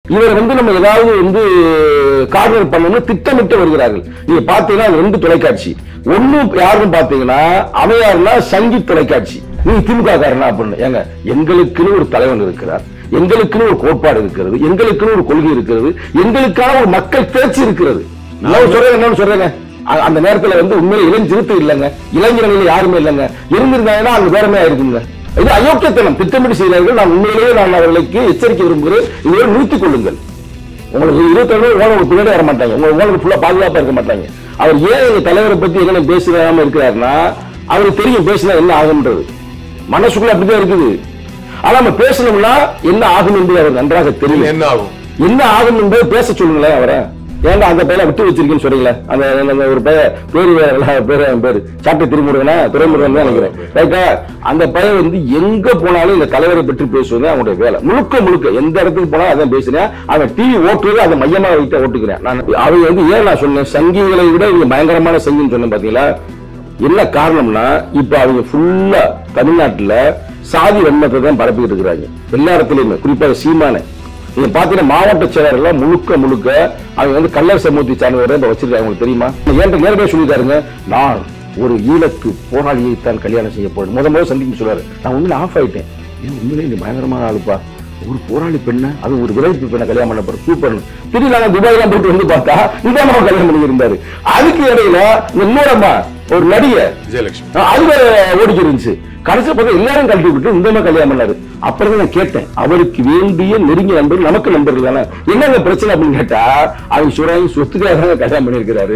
இவர் வந்து நம்ம ஏதாவது வந்து கார்னர் பண்ணணும்னு திட்டமிட்டு வருகிறார்கள் நீங்க பாத்தீங்கன்னா அது ரெண்டு தொலைக்காட்சி ஒண்ணு யாருன்னு பாத்தீங்கன்னா அவையாருன்னா சங்கீத் தொலைக்காட்சி நீங்க திமுக காரனா அப்படின்னு ஏங்க எங்களுக்குன்னு ஒரு தலைவன் இருக்கிறார் எங்களுக்குன்னு ஒரு கோட்பாடு இருக்கிறது எங்களுக்குன்னு ஒரு கொள்கை இருக்கிறது எங்களுக்கான ஒரு மக்கள் பேச்சு இருக்கிறது நான் சொல்றேன் என்னன்னு சொல்றேங்க அ- அந்த நேரத்துல வந்து உண்மையில இளைஞருத்து இல்லைங்க இளைஞர்கள் யாருமே இல்லைங்க இருந்திருந்தாங்கன்னா அங்க வேறமே ஆயிருக்குங்க இது அயோக்கியத்தனம் திட்டமிட்டு செய்கிறார்கள் நான் உண்மையிலேயே நான் அவர்களுக்கு எச்சரிக்கை விரும்புகிறேன் இதை நிறுத்திக் கொள்ளுங்கள் உங்களுக்கு இருபத்தி உங்களுக்கு பின்னாடி வர மாட்டாங்க உங்க உங்களுக்கு ஃபுல்லா பாதுகாப்பா இருக்க மாட்டாங்க அவர் ஏன் எங்க தலைவரை பத்தி என்ன பேசாம இருக்கிறாருன்னா அவருக்கு தெரியும் பேசினா என்ன ஆகும்ன்றது மனசுக்குள்ள அப்படிதான் இருக்குது ஆனா நம்ம பேசணும்னா என்ன ஆகும் என்பது அவர் நன்றாக தெரியும் என்ன ஆகும் என்ன ஆகும் என்பதை பேச சொல்லுங்களேன் அவரை ஏன்டா அந்த பையனை விட்டு வச்சிருக்கேன்னு சொல்றீங்களே அந்த அந்த ஒரு பையன் பேரு வேற பேரு அவன் பேரு சாட்டை திருமுருகனா துறைமுருகன் தான் நினைக்கிறேன் ரைட்டா அந்த பையன் வந்து எங்க போனாலும் இந்த தலைவரை பற்றி பேசுவது அவனுடைய வேலை முழுக்க முழுக்க எந்த இடத்துக்கு போனாலும் அதான் பேசுறேன் அவன் டிவி ஓட்டுறது அதை மையமா வைத்து ஓட்டுக்கிறேன் நான் அவங்க வந்து ஏன் நான் சொன்னேன் சங்கிகளை விட இவங்க பயங்கரமான சங்கின்னு சொன்னேன் பாத்தீங்களா என்ன காரணம்னா இப்ப அவங்க ஃபுல்லா தமிழ்நாட்டுல சாதி வன்மத்தை தான் பரப்பிட்டு இருக்கிறாங்க எல்லா இடத்துலயுமே குறிப்பாக சீமானை நீங்க பாத்தீங்கன்னா மாவட்ட செயலர்கள் முழுக்க முழுக்க அவங்க வந்து கல்லர் சமூகத்தை சார்ந்தவரை இப்ப வச்சிருக்காங்க உங்களுக்கு தெரியுமா என்கிட்ட நேரடியாக சொல்லிட்டாருங்க நான் ஒரு ஈழத்து போராளியை தான் கல்யாணம் செய்ய போறேன் முத முதல் சந்திக்கும் சொல்றாரு நான் உண்மையில ஆஃப் ஆயிட்டேன் ஏன் உண்மையிலே நீ பயங்கரமான ஆளுப்பா ஒரு போராளி பெண்ணை அது ஒரு விளைவிப்பு பெண்ணை கல்யாணம் பண்ண போற சூப்பர் திடீர்னு நாங்க துபாய்லாம் போயிட்டு வந்து பார்த்தா இதான் நம்ம கல்யாணம் பண்ணி இருந்தாரு அதுக்கு இடையில இந்த இன்னொரு ஒரு நடிகை விஜயலட்சுமி அது வேற ஓடிக்கி இருந்துச்சு கடைசி பார்த்தா எல்லாரும் கழட்டி விட்டு இந்த மாதிரி கல்யாணம் பண்ணாரு அப்புறம் தான் நான் கேட்டேன் அவருக்கு வேண்டிய நெருங்கிய நண்பர்கள் நமக்கு நண்பர்கள் தானே என்னங்க பிரச்சனை அப்படின்னு கேட்டா அவங்க சுராங்கி சொத்துக்காக தான் கல்யாணம் பண்ணியிருக்கிறாரு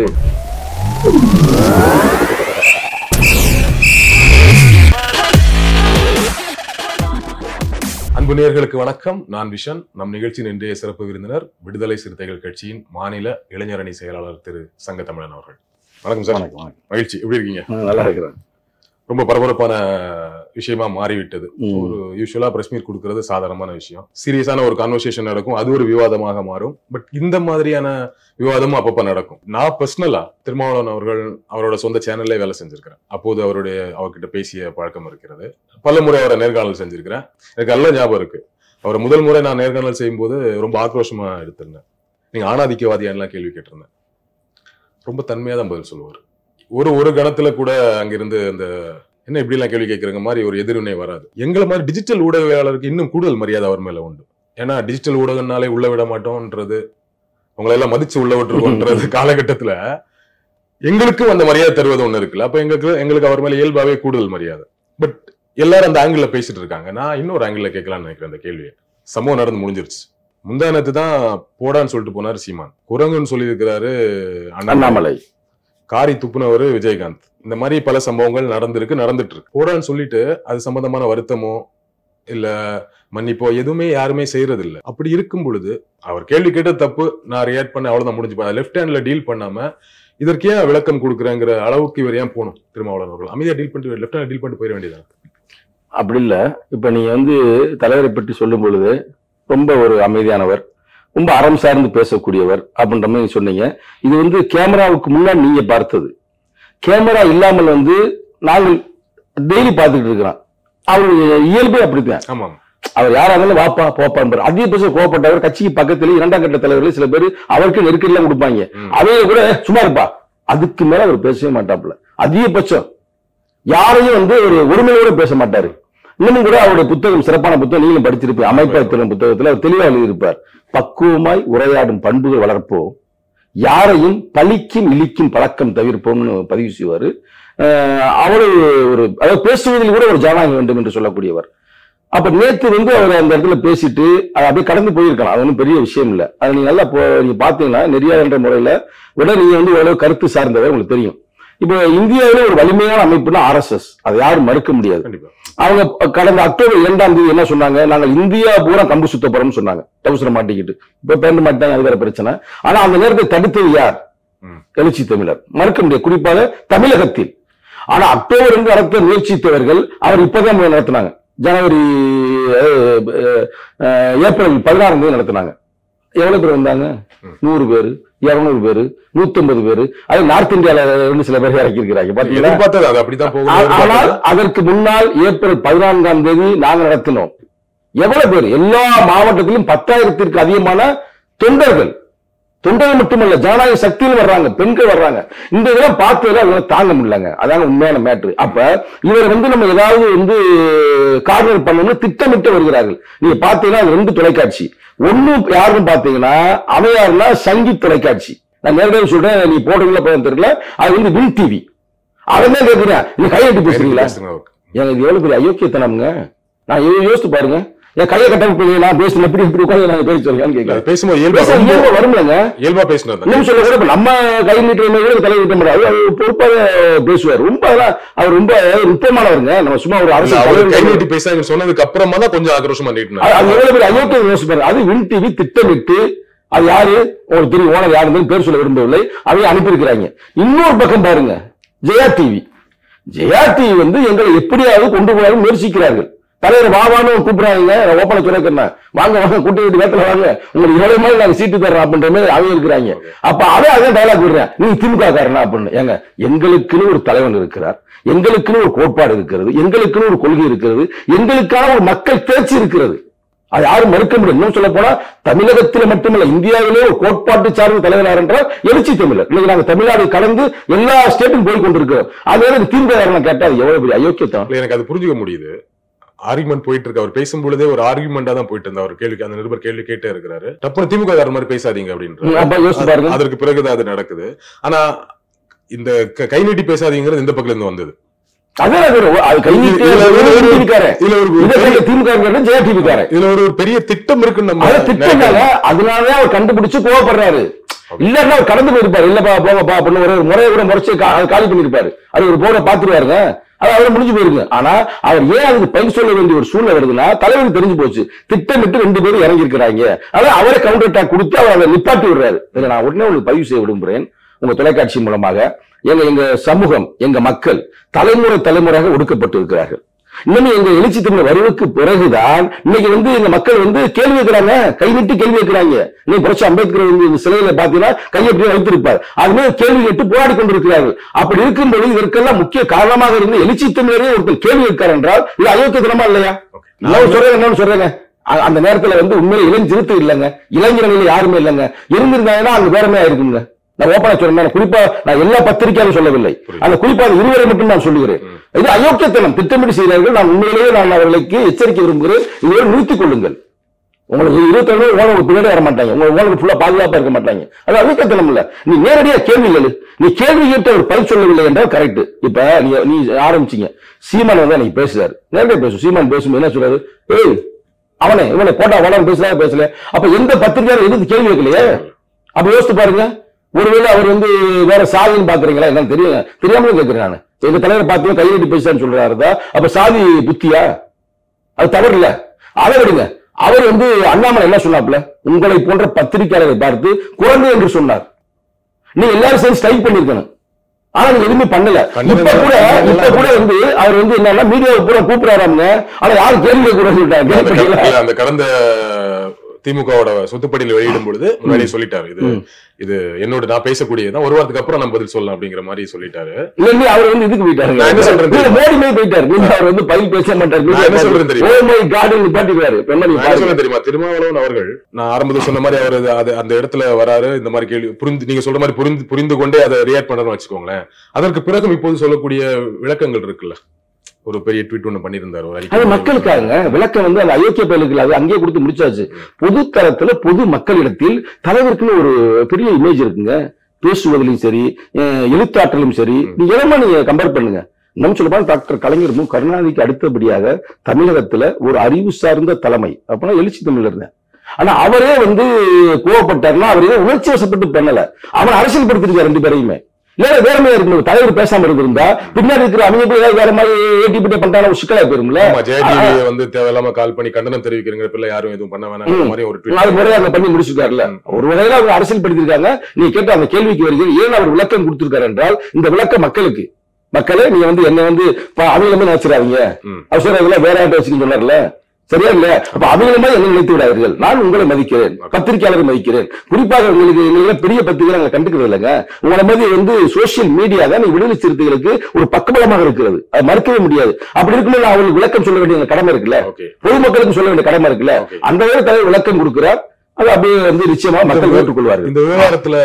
அன்பு நேயர்களுக்கு வணக்கம் நான் விஷன் நம் நிகழ்ச்சியின் இன்றைய சிறப்பு விருந்தினர் விடுதலை சிறுத்தைகள் கட்சியின் மாநில இளைஞரணி செயலாளர் திரு சங்க தமிழன் அவர்கள் வணக்கம் சார் வணக்கம் வணக்கம் மகிழ்ச்சி எப்படி இருக்கீங்க ஆ, நல்லா இருக்கிறேன் ரொம்ப பரபரப்பான விஷயமா மாறிவிட்டது ம். ஒரு யூஸ்வலா பிரஸ் மீட் கொடுக்கறது சாதாரணமான விஷயம் சீரியஸான ஒரு கான்வர்சேஷன் நடக்கும் அது ஒரு விவாதமாக மாறும் பட் இந்த மாதிரியான விவாதமும் அப்பப்ப நடக்கும் நான் பர்சனலா திருமாவளவன் அவர்கள் அவரோட சொந்த சேனல்லே வேலை செஞ்சிருக்கிறேன் அப்போது அவருடைய அவர்கிட்ட பேசிய பழக்கம் இருக்கிறது பல முறை அவரை நேர்காணல் செஞ்சிருக்கிறேன் எனக்கு நல்ல ஞாபகம் இருக்கு அவரை முதல் முறை நான் நேர்காணல் செய்யும்போது ரொம்ப ஆக்ரோஷமா எடுத்திருந்தேன் நீங்க ஆணாதிக்கவாதியான்லாம் கேள்வி கேட்டிருந்தேன் ரொம்ப தன்மையா தான் பதில் சொல்லுவார் ஒரு ஒரு கணத்துல கூட அங்கிருந்து அந்த என்ன இப்படி எல்லாம் கேள்வி கேட்கறங்க மாதிரி ஒரு எதிர்வினை வராது எங்களை மாதிரி டிஜிட்டல் ஊடகவியலாளருக்கு இன்னும் கூடுதல் மரியாதை அவர் மேல உண்டு ஏன்னா டிஜிட்டல் ஊடகம்னாலே உள்ள விட மாட்டோம்ன்றது உங்களை எல்லாம் மதிச்சு உள்ள விட்டுருக்கோன்றது காலகட்டத்துல எங்களுக்கும் அந்த மரியாதை தருவது ஒண்ணு இருக்குல்ல அப்ப எங்களுக்கு எங்களுக்கு அவர் மேல இயல்பாவே கூடுதல் மரியாதை பட் எல்லாரும் அந்த ஆங்கிள் பேசிட்டு இருக்காங்க நான் இன்னொரு ஆங்கிள் கேட்கலாம்னு நினைக்கிறேன் அந்த கேள்வியை சம்பவம் நடந்து முடிஞ்சிருச்சு முந்தானத்து தான் போடான்னு சொல்லிட்டு போனாரு சீமான் குரங்குன்னு சொல்லி இருக்கிறாரு அண்ணாமலை காரி துப்புனவர் விஜயகாந்த் இந்த மாதிரி பல சம்பவங்கள் நடந்திருக்கு நடந்துட்டு இருக்கு போடான்னு சொல்லிட்டு அது சம்பந்தமான வருத்தமோ இல்ல மன்னிப்போ எதுவுமே யாருமே செய்யறது இல்ல அப்படி இருக்கும் பொழுது அவர் கேள்வி கேட்ட தப்பு நான் ரியாக்ட் பண்ண அவ்வளவுதான் முடிஞ்சு லெஃப்ட் ஹேண்ட்ல டீல் பண்ணாம இதற்கு ஏன் விளக்கம் கொடுக்குறேங்கிற அளவுக்கு இவர் ஏன் போகணும் திருமாவளவன் அவர்கள் அமைதியா டீல் பண்ணிட்டு லெஃப்ட் ஹேண்ட் டீல் பண்ணிட்டு போயிட வேண்டியது அப்படி இல்ல இப்ப நீங்க வந்து தலைவரை பற்றி சொல்லும் பொழுது ரொம்ப ஒரு அமைதியானவர் ரொம்ப அறம் சார்ந்து பேசக்கூடியவர் அப்படின்ற மாதிரி சொன்னீங்க இது வந்து கேமராவுக்கு முன்னாடி நீங்க பார்த்தது கேமரா இல்லாமல் வந்து நாங்கள் டெய்லி பார்த்துட்டு இருக்கிறோம் அவர் இயல்பே அப்படித்தான் ஆமா அவர் யாரா இருந்தாலும் வாப்பா போப்பான் அதிகபட்சம் கோவப்பட்டவர் கட்சிக்கு பக்கத்துல இரண்டாம் கட்ட தலைவர்கள் சில பேர் அவருக்கு நெருக்கடிலாம் கொடுப்பாங்க ம். அவைய கூட சும்மா இருப்பா அதுக்கு மேல அவர் பேசவே மாட்டாப்புல அதிகபட்சம் யாரையும் வந்து ஒரு ஒருமையோட பேச மாட்டாரு இன்னமும் கூட அவருடைய புத்தகம் சிறப்பான புத்தகம் நீங்களும் படிச்சிருப்பீங்க அமைப்பாய் திறன் புத்தகத்துல அவர் தெளிவா எழுதியிருப்பார் பக்குவமாய் உரையாடும் பண்புகள் வளர்ப்போம் யாரையும் பழிக்கும் இழிக்கும் பழக்கம் தவிர்ப்போம்னு பதிவு செய்வாரு அஹ் அவரு ஒரு அதாவது பேசுவதில் கூட ஒரு ஜனநாயகம் வேண்டும் என்று சொல்லக்கூடியவர் அப்ப நேத்து வந்து அவர் அந்த இடத்துல பேசிட்டு அது அப்படியே கடந்து போயிருக்கலாம் அது ஒன்றும் பெரிய விஷயம் இல்ல அது நீங்க நல்லா போ- நீங்க பாத்தீங்கன்னா நெறியாளர் என்ற முறையில விட நீங்க வந்து ஓரளவு கருத்து சார்ந்தவர் உங்களுக்கு தெரியும் இப்போ இந்தியாவில ஒரு வலிமையான அமைப்புனா ஆர்எஸ்எஸ் அதை யாரும் மறுக்க முடியாது கண்டிப்பா அவங்க கடந்த அக்டோபர் இரண்டாம் தேதி என்ன சொன்னாங்க நாங்கள் இந்தியா பூரா கம்பு சுத்த போறோம்னு சொன்னாங்க டவுசர மாட்டிக்கிட்டு இப்ப பேண்ட் மாட்டாங்க அது வேற பிரச்சனை ஆனா அந்த நேரத்தை தடுத்தது யார் ம். எழுச்சி தமிழர் மறுக்க முடியாது குறிப்பாக தமிழகத்தில் ஆனா அக்டோபர் என்று நடத்த முயற்சித்தவர்கள் அவர் இப்பதான் நடத்தினாங்க ஜனவரி அஹ், அஹ், ஏப்ரல் பதினாறாம் தேதி நடத்தினாங்க எவ்வளவு பேர் வந்தாங்க ம். நூறு பேரு இருநூறு பேரு நூத்தம்பது பேரு அது நார்த் இந்தியால இருந்து சில பேர் இறக்கி இருக்கிறாங்க பாத்தீங்களா எதிர்பார்த்தது அது அப்படித்தான் ஆ- ஆனால் போகும் அதற்கு முன்னால் ஏப்ரல் பதினான்காம் தேதி நாங்கள் நடத்தினோம் எவ்வளவு பேர் எல்லா மாவட்டத்திலும் பத்தாயிரத்திற்கு அதிகமான தொண்டர்கள் தொண்டர்கள் மட்டுமல்ல ஜனநாயக சக்தியில் வர்றாங்க பெண்கள் வர்றாங்க இந்த இதெல்லாம் பார்த்ததுல அவங்க தாங்க முடியலங்க அதாங்க உண்மையான மேட்ரு அப்ப இவர் வந்து நம்ம ஏதாவது வந்து கார்னர் பண்ணணும்னு திட்டமிட்டு வருகிறார்கள் நீங்க பாத்தீங்கன்னா அது ரெண்டு தொலைக்காட்சி ஒண்ணு யாருன்னு பாத்தீங்கன்னா அமையாருன்னா சங்கீத் தொலைக்காட்சி நான் நேரடியாக சொல்றேன் நீ போடுறீங்களா போய் தெரியல அது வந்து வின் டிவி அவன் தான் கேட்கிறேன் நீ கையெழுத்து பேசுறீங்களா பேசுங்க அவருக்கு. ஏங்க இது எவ்வளவு பெரிய அயோக்கியத்தனம்ங்க நான் யோ- யோசித்து பாருங்க என் கையை கட்டமைப்பு நான் பேசுன எப்படி இப்படி உட்காந்து நான் பேச சொல்லுங்கன்னு அது கேட்கிறேன் பேசும்போது இயல்பா பேச ரொம்ப இயல்பா வரும்லங்க இயல்பா பேசினது இன்னும் சொல்ல கூட இப்ப நம்ம கை நீட்டுற மாதிரி கூட தலை நீட்ட முடியாது அவர் பொறுப்பாக பேசுவார் ரொம்ப அதெல்லாம் அவர் ரொம்ப முக்கியமானவருங்க நம்ம சும்மா ஒரு அரசு அவர் கை தலைவர் நீட்டி பேசாங்க சொன்னதுக்கு அப்புறமா தான் கொஞ்சம் ஆக்ரோஷமா நீட்டினார் அது அது எவ்வளவு பெரிய அயோக்கியம் யோசிச்சு பாருங்க அது வின் டிவி திட்டமிட்டு அது யாரு உங்களுக்கு தெரியும் ஓனர் யாருன்னு பேர் சொல்ல விரும்பவில்லை அதையும் அனுப்பியிருக்கிறாங்க இன்னொரு பக்கம் பாருங்க ஜெயா டிவி ஜெயா டிவி வந்து எங்களை எப்படியாவது கொண்டு போய் முயற்சிக்கிறார்கள் தலைவர் வாவான்னு கூப்பிடுறாங்க நான் ஓப்பன சொல்லிக்கிறேன் வாங்க வாங்க கூட்டி வீட்டு வேத்துல வாங்க உங்களுக்கு எவ்வளவு மாதிரி நாங்க சீட்டு தர்றோம் அப்படின்ற மாதிரி அவங்க இருக்கிறாங்க அப்ப அதே அதே டைலாக் விடுறேன் நீங்க திமுக காரனா அப்படின்னு ஏங்க எங்களுக்குன்னு ஒரு தலைவன் இருக்கிறார் எங்களுக்குன்னு ஒரு கோட்பாடு இருக்கிறது எங்களுக்குன்னு ஒரு கொள்கை இருக்கிறது எங்களுக்கான ஒரு மக்கள் தேர்ச்சி இருக்கிறது அது யாரும் மறுக்க முடியும் இன்னும் சொல்ல போனா தமிழகத்தில் மட்டுமல்ல இந்தியாவிலே ஒரு கோட்பாட்டு சார்ந்த தலைவர் யார் என்றால் எழுச்சி தமிழர் இன்னைக்கு நாங்க தமிழ்நாடு கலந்து எல்லா ஸ்டேட்டும் போய் கொண்டிருக்கிறோம் அது எனக்கு திமுக காரனை கேட்டா அது எவ்வளவு பெரிய அயோக்கியத்தான் இல்ல, எனக்கு அது புரிஞ்சுக்க முடியுது ஆர்குமெண்ட் போயிட்டு இருக்கு அவர் பேசும் பொழுதே ஒரு ஆர்குமெண்டா தான் போயிட்டு இருந்தா அவர் கேள்வி அந்த நிருபர் கேள்வி கேட்டே இருக்கிறாரு டப்புனு திமுக காரர் மாதிரி பேசாதீங்க அப்படின்ற அப்ப யோசிச்சு பாருங்க அதற்கு பிறகுதான் அது நடக்குது ஆனா இந்த க- கை நீட்டி பேசாதீங்கிறது இந்த பக்கத்துல இருந்து வந்தது அதான் அது ஒரு- அது கை நீட்டி இதுல ஒரு- ஒரு- திமுககாரன். இதுல ஒரு இதை பெரிய- கையில திமுக ஜெய திமுக இதுல ஒரு பெரிய திட்டம் இருக்குன்னு நம்ம அதை திட்டங்க நினைக்கிறோம். அதனாலதான் அவர் கண்டுபிடிச்சு கோவப்படுறாரு இல்லன்னா அவர் கடந்து போயிருப்பாரு இல்லப்பா போங்கப்பா அப்படின்னு ஒரு முறையை கூட முறைச்சு கா- காலி பண்ணிருப்பாரு அது ஒரு போட பாத்துருவாருங்க அது அவரை முடிஞ்சு போயிருங்க ஆனா அவர் ஏன் அதுக்கு பயிர் சொல்ல வேண்டிய ஒரு சூழ்நிலை வருதுன்னா தலைவருக்கு தெரிஞ்சு போச்சு திட்டமிட்டு ரெண்டு பேரும் இறங்கி இருக்கிறாங்க அதான் அவரை கவுண்டர் அட்டாக் கொடுத்து அவர் அதை நிப்பாட்டி விடுறாரு இதை நான் உடனே உங்களுக்கு பதிவு செய்ய விரும்புகிறேன் உங்க தொலைக்காட்சி மூலமாக எங்க எங்க சமூகம் எங்க மக்கள் தலைமுறை தலைமுறையாக ஒடுக்கப்பட்டு இருக்கிறார்கள் இன்னும் எங்க எழுச்சி தமிழ் வருவதற்கு பிறகுதான் இன்னைக்கு வந்து எங்க மக்கள் வந்து கேள்வி கேட்கிறாங்க கை விட்டு கேள்வி கேட்கிறாங்க இன்னைக்கு புரட்சி அம்பேத்கர் வந்து இந்த சிலையில பாத்தீங்கன்னா கையை எப்படி வைத்திருப்பார் அதுமே கேள்வி கேட்டு போராடி கொண்டிருக்கிறார்கள் அப்படி இருக்கும்போது இதற்கெல்லாம் முக்கிய காரணமாக இருந்து எழுச்சி தமிழரே ஒருத்தர் கேள்வி கேட்கிறார் என்றால் இது அயோக்கியத்தனமா இல்லையா நான் சொல்றேன் என்னன்னு சொல்றேங்க அ- அந்த நேரத்துல வந்து உண்மையில இளைஞருத்து இல்லைங்க இளைஞர்கள் யாருமே இல்லைங்க இருந்திருந்தாங்கன்னா அங்க வேறமே இருக்குங்க நான் ஓப்பனா சொல்றேன் குறிப்பா நான் எல்லா பத்திரிகையாலும் சொல்லவில்லை அந்த குறிப்பா அந்த இருவரை மட்டும் நான் சொல்லுகிறேன் இது அயோக்கியத்தனம் திட்டமிட்டு செய்கிறார்கள் நான் உண்மையிலேயே நான் அவர்களுக்கு எச்சரிக்கை விரும்புகிறேன் இதுவரை நிறுத்திக் கொள்ளுங்கள் உங்களுக்கு இருபத்தி ஓனர் பின்னாடி வர மாட்டாங்க உங்க ஓனர் ஃபுல்லா பாதுகாப்பா இருக்க மாட்டாங்க அது அழுக்கத்தனம் இல்ல நீ நேரடியா கேள்வி கேளு நீ கேள்வி கேட்டு அவர் பதில் சொல்லவில்லை என்றால் கரெக்ட் இப்ப நீ நீ ஆரம்பிச்சீங்க சீமான் வந்து நீ பேசுறாரு நேரடியா பேசு சீமான் பேசும்போது என்ன சொல்றாரு ஏய் அவனே இவனை போட்டா வளம் பேசலாம் பேசல அப்ப எந்த பத்திரிகையாளர் எதிர்த்து கேள்வி கேட்கலையே அப்ப யோசித்து பாருங்க ஒருவேளை அவர் வந்து வேற சாதின்னு பாக்குறீங்களா என்னன்னு தெரியும் தெரியாமலும் கேட்கிறேன் நான் எங்க தலைவர் பார்த்து கையெழுத்து பேசுறான்னு சொல்றாருதா அப்ப சாதி புத்தியா அது தவறு இல்ல அதை விடுங்க அவர் வந்து அண்ணாமலை என்ன சொன்னாப்ல உங்களை போன்ற பத்திரிகையாளரை பார்த்து குழந்தை என்று சொன்னார் நீங்க எல்லாரும் சேர்ந்து ஸ்ட்ரைக் பண்ணிருக்கணும் ஆனா நீங்க எதுவுமே பண்ணல பண்ணவே இப்ப கூட இல்லை. இப்ப கூட வந்து அவர் வந்து என்னன்னா மீடியாவை பூரா கூப்பிடுறாருங்க ஆனா யாரும் கேள்வி கேட்க கூடாதுன்னு அந்த சொல்லிட்டாங்க கடந்த- இல்ல, அந்த கடந்த திமுகவோட சொத்துப்படியில் வெளியிடும் பொழுது முன்னாடியே சொல்லிட்டாரு இது ம். இது என்னோட நான் பேசக்கூடியதான் ஒரு வாரத்துக்கு அப்புறம் நான் பதில் சொல்லலாம் அப்படிங்கிற மாதிரி சொல்லிட்டாரு இல்ல அவர் வந்து இதுக்கு போயிட்டாரு நான் என்ன சொல்றேன் இல்ல, தெரியுமா? மோடி மாதிரி போயிட்டாரு நீங்க அவர் வந்து பயில் பேச மாட்டாரு நான் என்ன சொல்றேன் தெரியுமா? ஓ மை காட் நிப்பாட்டிடுவாரு இப்ப என்ன நீங்க நான் என்ன பாருங்க சொல்ல தெரியுமா திருமாவளவன் அவர்கள் நான் ஆரம்பத்தில் சொன்ன மாதிரி அவர் அது அந்த இடத்துல வராரு இந்த மாதிரி கேள்வி புரிந்து நீங்க சொல்ற மாதிரி புரிந்து புரிந்து கொண்டே அதை ரியாக்ட் பண்றேன்னு வச்சுக்கோங்களேன் அதற்கு பிறகும் இப்போது சொல்லக்கூடிய விளக்கங்கள் இருக்குல்ல ஒரு பெரிய ட்வீட் ஒண்ணு பண்ணியிருந்தாரு ஒரு அறிக்கை அது மக்களுக்காக விளக்கம் வந்து அந்த அயோக்கிய பயலுக்கு அது அங்கேயே கொடுத்து முடிச்சாச்சு பொது தரத்துல பொது மக்களிடத்தில் தலைவருக்குன்னு ஒரு பெரிய இமேஜ் இருக்குங்க பேசுவதிலும் சரி அஹ் எழுத்தாற்றலும் சரி நீங்க எதமா நீங்க கம்பேர் பண்ணுங்க நம்ம சொல்ல போனா டாக்டர் கலைஞர் மு கருணாநிதிக்கு அடுத்தபடியாக தமிழகத்துல ஒரு அறிவு சார்ந்த தலைமை அப்படின்னா எழுச்சி தமிழர் தான் ஆனா அவரே வந்து கோவப்பட்டாருன்னா அவர் ஏதோ உணர்ச்சி வசப்பட்டு பண்ணல அவன் அரசியல் படுத்திருக்காரு ரெண்டு பேரையுமே இல்ல வேற மாதிரி இருக்கணும் தலைவர் பேசாம இருந்திருந்தா பின்னாடி இருக்கிற அவங்க போய் ஏதாவது வேற மாதிரி ஏடி பிட்டே பண்ணிட்டாலும் ஒரு சிக்கலா போயிரும்ல ஆமா ஜெயடிவி வந்து தேவையில்லாம கால் பண்ணி கண்டனம் தெரிவிக்கிறீங்க பிள்ளை யாரும் எதுவும் பண்ண வேணாம் ம். மாதிரி ஒரு அது ட்வீட் முறையா அவங்க பண்ணி முடிச்சிருக்காருல்ல ஒரு வகையில அவங்க அரசியல் படுத்திருக்காங்க நீ கேட்ட அந்த கேள்விக்கு வருகிறது ஏன் அவர் விளக்கம் கொடுத்திருக்காரு என்றால் இந்த விளக்கம் மக்களுக்கு மக்களே நீங்க வந்து என்ன வந்து பா- அவங்கள மாதிரி நினைச்சிடாதீங்க ம். அவர் சார் அதெல்லாம் வேற ஆட்ட வச்சுன்னு சொன்னார்ல சரியா இல்ல அப்ப அவங்கள மாதிரி என்ன நினைத்து விடாதீர்கள் நான் உங்களை மதிக்கிறேன் பத்திரிகையாளரை மதிக்கிறேன் குறிப்பாக உங்களுக்கு எங்களுக்கு பெரிய பத்திரிகை நாங்க கண்டுக்கிறது இல்லைங்க உங்களை மாதிரி வந்து சோசியல் மீடியா தான் விடுதலை சிறுத்தைகளுக்கு ஒரு பக்கபலமாக இருக்கிறது அது மறுக்கவே முடியாது அப்படி இருக்கும்போது நான் அவங்களுக்கு விளக்கம் சொல்ல வேண்டிய கடமை இருக்குல்ல ஓகே பொதுமக்களுக்கு சொல்ல வேண்டிய கடமை இருக்குல்ல Okay. அந்த வேலை தலைவர் விளக்கம் கொடுக்கிறார் அது அப்படியே வந்து நிச்சயமா மக்கள் ஏற்றுக்கொள்வார்கள் இந்த விவகாரத்துல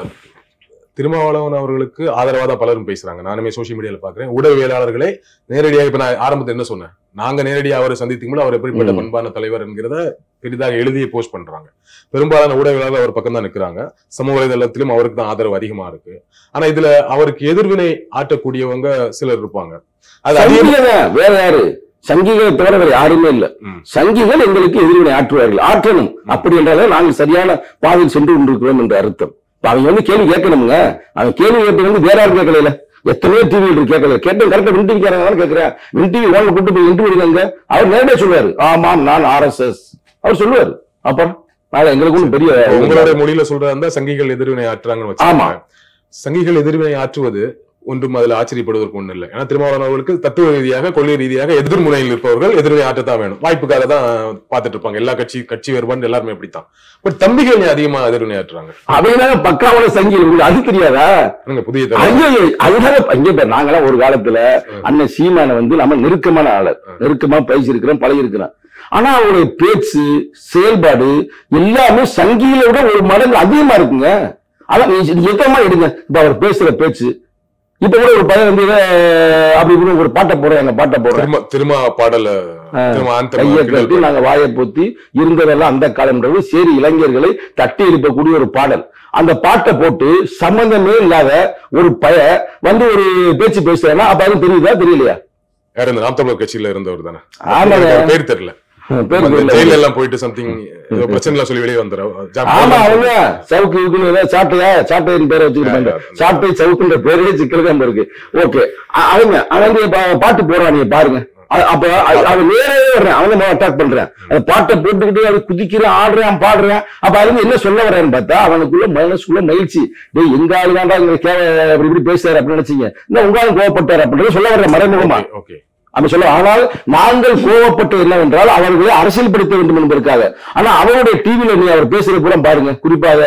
திருமாவளவன் அவர்களுக்கு ஆதரவா தான் பலரும் பேசுறாங்க நானுமே சோசியல் மீடியால பாக்குறேன் ஊடகவியலாளர்களே நேரடியாக இப்ப நான் ஆரம்பத்தில் என்ன சொன்னேன் நாங்க நேரடியாக அவரை சந்தித்துக்கும் போது அவர் எப்படிப்பட்ட ம். பண்பான தலைவர் என்கிறத பெரிதாக எழுதியே போஸ்ட் பண்றாங்க பெரும்பாலான ஊடகவியலாளர்கள் அவர் பக்கம் தான் நிக்கிறாங்க சமூக வலைதளத்திலும் அவருக்கு தான் ஆதரவு அதிகமா இருக்கு ஆனா இதுல அவருக்கு எதிர்வினை ஆட்டக்கூடியவங்க சிலர் இருப்பாங்க அது அதிக சங்கிகள் தான், வேற யாரு சங்கிகளை தவிர வேற யாருமே இல்ல ம். சங்கிகள் எங்களுக்கு எதிர்வினை ஆற்றுவார்கள் ஆற்றணும் அப்படி என்றால் நாங்கள் சரியான பாதையில் சென்று கொண்டிருக்கிறோம் என்ற அர்த்தம் இப்ப அவங்க வந்து கேள்வி கேட்கணுங்க அவன் கேள்வி கேட்டு வந்து வேற யாரும் கேட்கல எத்தனையோ டிவி இருக்கு கேட்கல கேட்டு கரெக்டா வின் டிவி கேட்கறாங்க கேட்கிறேன் வின் டிவி ஓன கூட்டு போய் இன்டர்வியூ எடுங்க அவர் நேரடியா சொல்லுவாரு ஆமாம் நான் ஆர்எஸ்எஸ் அவர் சொல்லுவாரு அப்புறம் நாளை எங்களுக்கு ஒண்ணும் பெரிய உங்களோட மொழியில சொல்றதா இருந்தா சங்கிகள் எதிர்வினை ஆற்றுறாங்கன்னு ஆமா. வச்சுக்கோங்க சங்கிகள் எதிர்வினை ஆற்றுவது ஒன்றும் அதுல ஆச்சரியப்படுவதற்கு ஒண்ணு இல்லை ஏன்னா திருமாவளவன் அவர்களுக்கு தத்துவ ரீதியாக கொள்கை ரீதியாக எதிர்முனையில் இருப்பவர்கள் எதிர்வினை ஆற்றத்தான் வேணும் வாய்ப்புக்காக தான் பார்த்துட்டு இருப்பாங்க எல்லா கட்சி கட்சி வேறுபாடு எல்லாருமே அப்படித்தான் பட் தம்பிகள் ஏன் அதிகமா எதிர்வினை ஆற்றுறாங்க அவங்க பக்காவோட சங்கி உங்களுக்கு அது தெரியாதா என்னங்க புதிய தலைவர் ஐயோ அதுதான் இங்க பாரு, நாங்கெல்லாம் ஒரு காலத்துல அண்ணன் சீமான வந்து நம்ம நெருக்கமான ஆளர் நெருக்கமா பேசியிருக்கிறோம் பழகிருக்கிறோம் ஆனா அவருடைய பேச்சு செயல்பாடு எல்லாமே சங்கியில விட ஒரு மடங்கு அதிகமா இருக்குங்க அதான் நீ- நீ எக்கமா எடுங்க இப்ப அவர் பேசுற பேச்சு இப்ப கூட ஒரு பையன் வந்து இதை, அப்படி இப்படி ஒரு பாட்டை போடுறேன் எங்க பாட்டை போடுறேன் திரும்ப திரும்ப பாடல திரும்ப anthem கையை கிண்டல் கட்டி நாங்க வாயை பொத்தி இருந்ததெல்லாம் அந்த காலம்ன்றது சேரி இளைஞர்களை தட்டி எழுப்பக்கூடிய ஒரு பாடல் அந்த பாட்டை போட்டு சம்பந்தமே இல்லாத ஒரு பய வந்து ஒரு பேச்சு பேசுறேன்னா அப்ப அது தெரியுதா தெரியலையா யார் இந்த நாம் தமிழர் கட்சியில இருந்தவர் தானே ஆமாங்க. எனக்கு அவர் பேர் தெரியல பேர் அந்த தெரியல. ஜெயில எல்லாம் போயிட்டு சம்திங் ஏதோ பிரச்சனை எல்லாம் சொல்லி வெளியே வந்துடும் ஆமா அவங்க சவுக்கு இருக்குன்னு ஏதாவது சாட்டையா சாட்டையின் பேரை வச்சுக்கிட்டு ஆ, ஆ. சாட்டை சவுக்குன்ற பேரே சிக்கல் தான் இருக்கு ஓகே அவங்க அவன் வந்து பா- பாட்டு போறான் நீங்க பாருங்க அ- அப்ப அ- அவன் நேரே வர்றேன் அவன் அட்டாக் பண்றேன் அந்த பாட்டை போட்டுக்கிட்டு அது குதிக்கிறான் ஆடுறான் பாடுறான் அப்ப அது வந்து என்ன சொல்ல வர்றான்னு பார்த்தா அவனுக்குள்ள மனசுக்குள்ள மகிழ்ச்சி டேய் எங்க ஆளு தாண்டா இங்க கேவ அப்படி இப்படி பேசுறாரு அப்படின்னு நினைச்சீங்க இன்னும் உங்க ஆளு கோவப்பட்டாரு அப்படின்றத சொல்ல வர்ற மறைமுகமா ஓகே அப்படி சொல்ல ஆனால் நாங்கள் கோவப்பட்டது என்னவென்றால் அவர்களை அரசியல்படுத்த வேண்டும் என்பதற்காக ஆனா அவருடைய டிவில நீ அவர் பேசுறது பூரா பாருங்க குறிப்பாக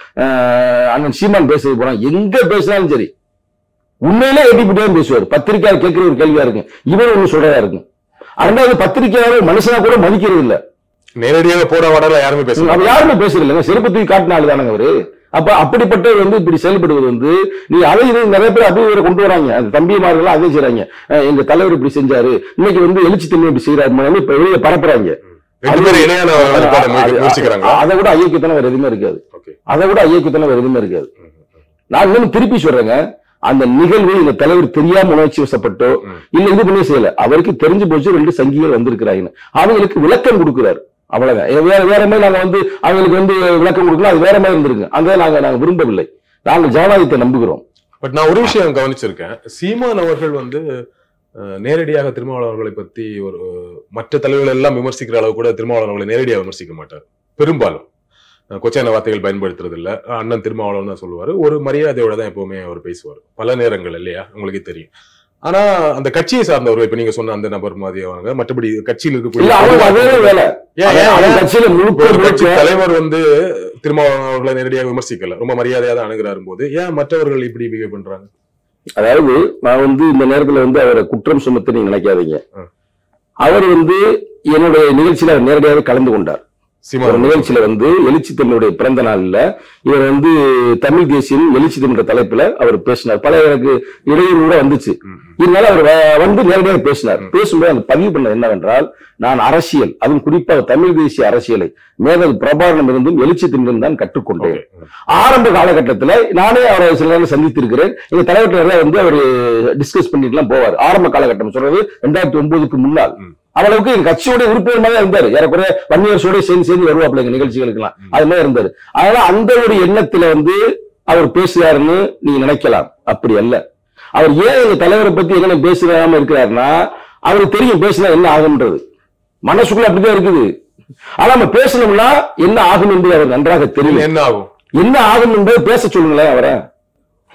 அஹ், அண்ணன் சீமான் பேசுறது பூரா எங்க பேசினாலும் சரி உண்மையிலே எட்டிப்பிட்டே பேசுவார் பத்திரிக்கையாளர் கேட்கிற ஒரு கேள்வியா இருக்கு இவர் ஒண்ணு சொல்றதா இருக்கு ரெண்டாவது பத்திரிக்கையாளர் மனுஷனா கூட மதிக்கிறது இல்ல நேரடியாக போட வடல யாருமே அப்ப பேசல யாருமே பேசுறது இல்லைங்க செருப்பு தூக்கி காட்டின ஆளு தானங்க அவரு அப்ப அப்படிப்பட்டவர் வந்து இப்படி செயல்படுவது வந்து நீ அதை இது நிறைய பேர் அப்படியே வேற கொண்டு வராங்க அந்த தம்பிமார்கள் அதே செய்றாங்க அஹ் எங்க தலைவர் இப்படி செஞ்சாரு இன்னைக்கு வந்து எழுச்சி தன்மை இப்படி செய்யறாரு இப்ப வெளியில பரப்புறாங்க ரெண்டு பேரும் இணையான வெளிப்பாடை முயற்சி- முயற்சிக்கிறாங்களா அதை விட ஐயக்கத்தனம் வேற எதுவுமே இருக்காது ஓகே அதை விட ஐயக்கத்தனம் வேற எதுவுமே இருக்காது நான் இன்னும் திருப்பி சொல்றேங்க அந்த நிகழ்வு இந்த தலைவர் தெரியாம உணர்ச்சி வசப்பட்டோ ம். இல்ல இது பண்ணி செய்யல அவருக்கு தெரிஞ்சு போச்சு ரெண்டு சங்கிகள் வந்திருக்கிறாங்க அவங்களுக்கு விளக்கம் கொடுக்கிறாரு அவ்வளவுதான் இது வேற வேற மாதிரி நாங்க வந்து அவங்களுக்கு வந்து விளக்கம் கொடுக்கலாம் அது வேற மாதிரி இருந்திருக்கு அந்த நாங்க நாங்க விரும்பவில்லை நாங்கள் ஜனநாயகத்தை நம்புகிறோம் பட் நான் ஒரு விஷயம் கவனிச்சிருக்கேன் சீமான் அவர்கள் வந்து அஹ், நேரடியாக திருமாவளவன் அவர்களை பத்தி ஒரு மற்ற தலைவர்கள் எல்லாம் விமர்சிக்கிற அளவு கூட திருமாவளவன் அவர்களை நேரடியாக விமர்சிக்க மாட்டார் பெரும்பாலும் அஹ், கொச்சையான வார்த்தைகள் பயன்படுத்துறது இல்ல அண்ணன் திருமாவளவன் தான் சொல்லுவாரு ஒரு மரியாதையோட தான் எப்பவுமே அவர் பேசுவார் பல நேரங்கள் இல்லையா உங்களுக்கே தெரியும் ஆனா அந்த கட்சியை சார்ந்தவர்கள் இப்ப நீங்க சொன்ன அந்த நபர் மாதிரி அவங்க மற்றபடி கட்சியில் இல்ல அவங்க அதே இருக்கக்கூடிய வேலை ஏன், ஏன், அவங்க ஏன்? கட்சியில முழுக்க ஒரு கட்சி முழுக்க தலைவர் வந்து திருமாவளவன் அவர்களை நேரடியாக விமர்சிக்கல ரொம்ப மரியாதையா தான் அணுகிறாரு போது ஏன் மற்றவர்கள் இப்படி பிஹேவ் பண்றாங்க அதாவது நான் வந்து இந்த நேரத்துல வந்து அவரை குற்றம் சுமத்த நீங்க நினைக்காதீங்க ம். அவர் வந்து என்னுடைய நிகழ்ச்சியில அவர் நேரடியாக கலந்து கொண்டார் ஒரு சீமான் நிகழ்ச்சியில வந்து எழுச்சி தமிழுடைய பிறந்த நாள்ல இவர் வந்து தமிழ் தேசியம் எழுச்சி தமிழ் தலைப்புல அவர் பேசினார் பல எனக்கு இடையூறு கூட வந்துச்சு ம், ம். இருந்தாலும் அவர் வ- வந்து நேரடியாக பேசினார் பேசும்போது அந்த பதிவு பண்ண என்னவென்றால் நான் அரசியல் அதுவும் குறிப்பாக தமிழ் தேசிய அரசியலை மேதல் பிரபாரணம் இருந்தும் எழுச்சி தமிழும் தான் கற்றுக்கொண்டேன் Okay. ம். ஆரம்ப காலகட்டத்துல நானே அவரை சில நேரம் சந்தித்திருக்கிறேன் எங்க தலைவர்கிட்ட நிறைய வந்து அவர் டிஸ்கஸ் பண்ணிட்டுலாம் போவார் ஆரம்ப காலகட்டம் சொல்றது ரெண்டாயிரத்தி ஒன்பதுக்கு முன்னால் ம். அவ்வளவுக்கு எங்க கட்சியோட உறுப்பினர் தான் இருந்தாரு ஏறக்குறைய வன்னியர்ஸோட சேர்ந்து சேர்ந்து வருவாப்ல எங்க நிகழ்ச்சிகளுக்கெல்லாம் அது மாதிரி இருந்தாரு அதனால அந்த ஒரு எண்ணத்துல வந்து அவர் பேசுறாருன்னு நீங்க நினைக்கலாம் அப்படி அல்ல அவர் ஏன் எங்க தலைவரை பத்தி என்ன பேசுறாம இருக்கிறாருன்னா அவருக்கு தெரியும் பேசினா என்ன ஆகும்ன்றது மனசுக்குள்ள அப்படிதான் இருக்குது ஆனா நம்ம பேசணும்னா என்ன ஆகும் என்பது அவர் நன்றாக தெரியும் என்ன ஆகும் என்ன ஆகும் என்பதை பேச சொல்லுங்களேன் அவரை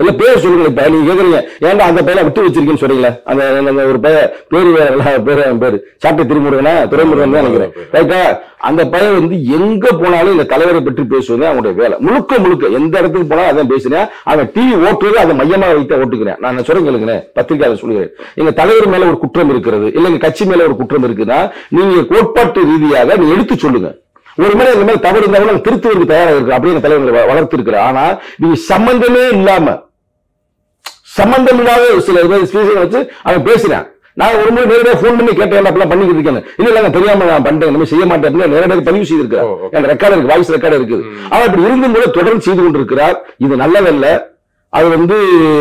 இல்ல பேர் சொல்லுங்க இப்ப நீங்க கேக்குறீங்க ஏன்டா அந்த பையனை விட்டு வச்சிருக்கீங்கன்னு சொல்றீங்களே அந்த அந்த ஒரு பையன் பேரு வேற இல்ல, பேரு அவன் பேரு சாட்டை திருமுருகனா துறைமுருகன் தான் நினைக்கிறேன் ரைட்டா அந்த பையன் வந்து எங்க போனாலும் இந்த தலைவரை பற்றி பேசுவது அவனுடைய வேலை முழுக்க முழுக்க எந்த இடத்துக்கு போனாலும் அதான் பேசுறேன் அவன் டிவி ஓட்டுறது அதை மையமா வைத்து ஓட்டுக்கிறேன் நான் சொல்றேன் கேளுங்களேன் பத்திரிகையாளர் சொல்லுகிறேன் எங்க தலைவர் மேல ஒரு குற்றம் இருக்கிறது இல்ல எங்க கட்சி மேல ஒரு குற்றம் இருக்குன்னா நீங்க கோட்பாட்டு ரீதியாக நீங்க எடுத்து சொல்லுங்க ஒரு முறை இந்த மாதிரி தவறு இருந்தாலும் நாங்க திருத்துவதற்கு தயாராக இருக்கு அப்படியே எங்க தலைவர்களை வளர்த்து இருக்கிறேன் ஆனா நீங்க சம்பந்தமே இல்லாம சம்பந்தம் இல்லாத ஒரு சில ஸ்பீச்சை வச்சு அவன் பேசுறான் நான் ஒரு முறை நேரடியாக ஃபோன் பண்ணி கேட்டேன் அப்படிலாம் பண்ணிக்கிட்டு இருக்கேன் இல்ல இல்ல நான் தெரியாம நான் பண்றேன் இந்த மாதிரி செய்ய மாட்டேன் அப்படின்னு நேரடியாக பதிவு செய்திருக்கிறேன் ஓ, okay. என் ரெக்கார்டு இருக்கு வாய்ஸ் ரெக்கார்டு இருக்குது அவர் இப்படி இருந்தும் கூட தொடர்ந்து செய்து கொண்டிருக்கிறார் இது நல்லதல்ல அது வந்து